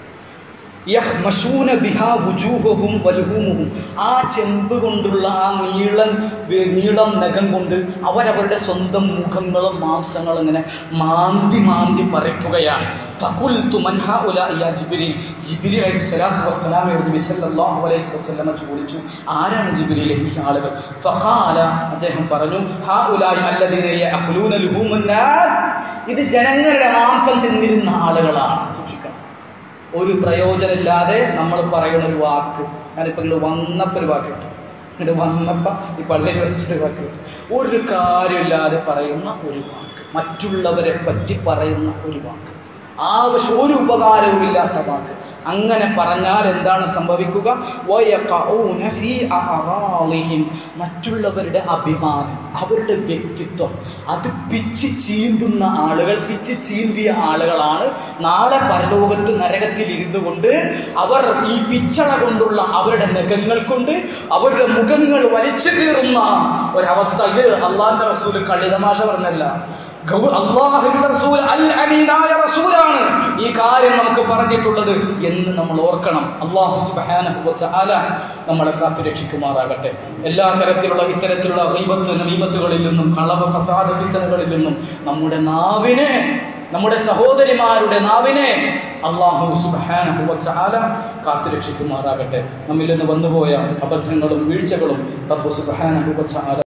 യഹ്മശൂന ബിഹാ വുജൂഹുഹും വലുഹുമുഹും ആ ചെമ്പ് കൊണ്ടുള്ള ആ നീളൻ വെ- നീളം നഖം കൊണ്ട് അവരവരുടെ സ്വന്തം മുഖങ്ങളും മാംസങ്ങളും ഇങ്ങനെ മാന്തി മാന്തി പറിക്കുകയാണ് ഫഖുൽതു മൻ ഹൗലാഇ യാ ജിബ്രീൽ ജിബ്രീൽ അലൈഹി സ്വലാത്തു വസ്സലാമയോട് നബി സല്ലല്ലാഹു അലൈഹി വസല്ലമ ചോദിച്ചു ആരാണ് ജിബ്രീൽ ഈ ആളുകൾ ഫഖാല അദ്ദേഹം പറഞ്ഞു ഹൗലാഇ അല്ലദീന യഅകുലൂന ലുഹൂമൻ നാസ് ഇത് ജനങ്ങളുടെ മാംസം തിന്നിരുന്ന ആളുകളാണ് സൂക്ഷിക്കണം ഒരു പ്രയോജനമില്ലാതെ നമ്മൾ പറയുന്ന ഒരു വാക്ക് ഞാനിപ്പോ ഇങ്ങോട്ട് വന്നപ്പോ ഒരു വാക്ക് കിട്ടും ഇങ്ങോട്ട് വന്നപ്പോ ഈ പള്ളിയിൽ വെച്ചൊരു വാക്ക് കിട്ടും ഒരു കാര്യമില്ലാതെ പറയുന്ന ഒരു വാക്ക് മറ്റുള്ളവരെ പറ്റി പറയുന്ന ഒരു വാക്ക് ആവശ്യം ഒരു ഉപകാരവും ഇല്ലാത്ത വാക്ക് അങ്ങനെ പറഞ്ഞാൽ എന്താണ് സംഭവിക്കുക വയഖഊന ഫീ അഅറാളിഹിം. മറ്റുള്ളവരുടെ അഭിമാനം അവരുടെ വ്യക്തിത്വം അത് പിച്ച് ചീന്തുന്ന ആളുകൾ പിച്ച് ചീന്തിയ ആളുകളാണ് നാളെ പരലോകത്ത് നരകത്തിൽ ഇരുന്നു കൊണ്ട് അവർ ഈ പിച്ചള കൊണ്ടുള്ള അവരുടെ നഖങ്ങൾ കൊണ്ട് അവരുടെ മുഖങ്ങൾ വലിച്ചു കീറുന്ന ഒരവസ്ഥ ഇത് അള്ളാന്റെ റസൂല് കളിതമാശ പറഞ്ഞല്ല ഗൗ- അള്ളാഹുവിന്റെ റസൂൽ അൽ അമീനായ റസൂലാണ് ഈ കാര്യം നമുക്ക് പറഞ്ഞിട്ടുള്ളത് എന്ന് നമ്മൾ ഓർക്കണം അള്ളാഹു സുബ്ഹാനഹു വ തആല നമ്മളെ കാത്തു രക്ഷിക്കുമാറാകട്ടെ എല്ലാ തരത്തിലുള്ള ഇത്തരത്തിലുള്ള ഗീബത്ത് നമീമത്തുകളിൽ നിന്നും കളവ് ഫസാദ് ഫിത്തനകളിൽ നിന്നും നമ്മുടെ നാവിനെ നമ്മുടെ സഹോദരിമാരുടെ നാവിനെ അള്ളാഹു സുബ്ഹാനഹു വ തആല കാത്തു രക്ഷിക്കുമാറാകട്ടെ നമ്മിൽ നിന്ന് വന്നുപോയ അബദ്ധങ്ങളും വീഴ്ചകളും റബ്ബ് സുബ്ഹാനഹു വ തആല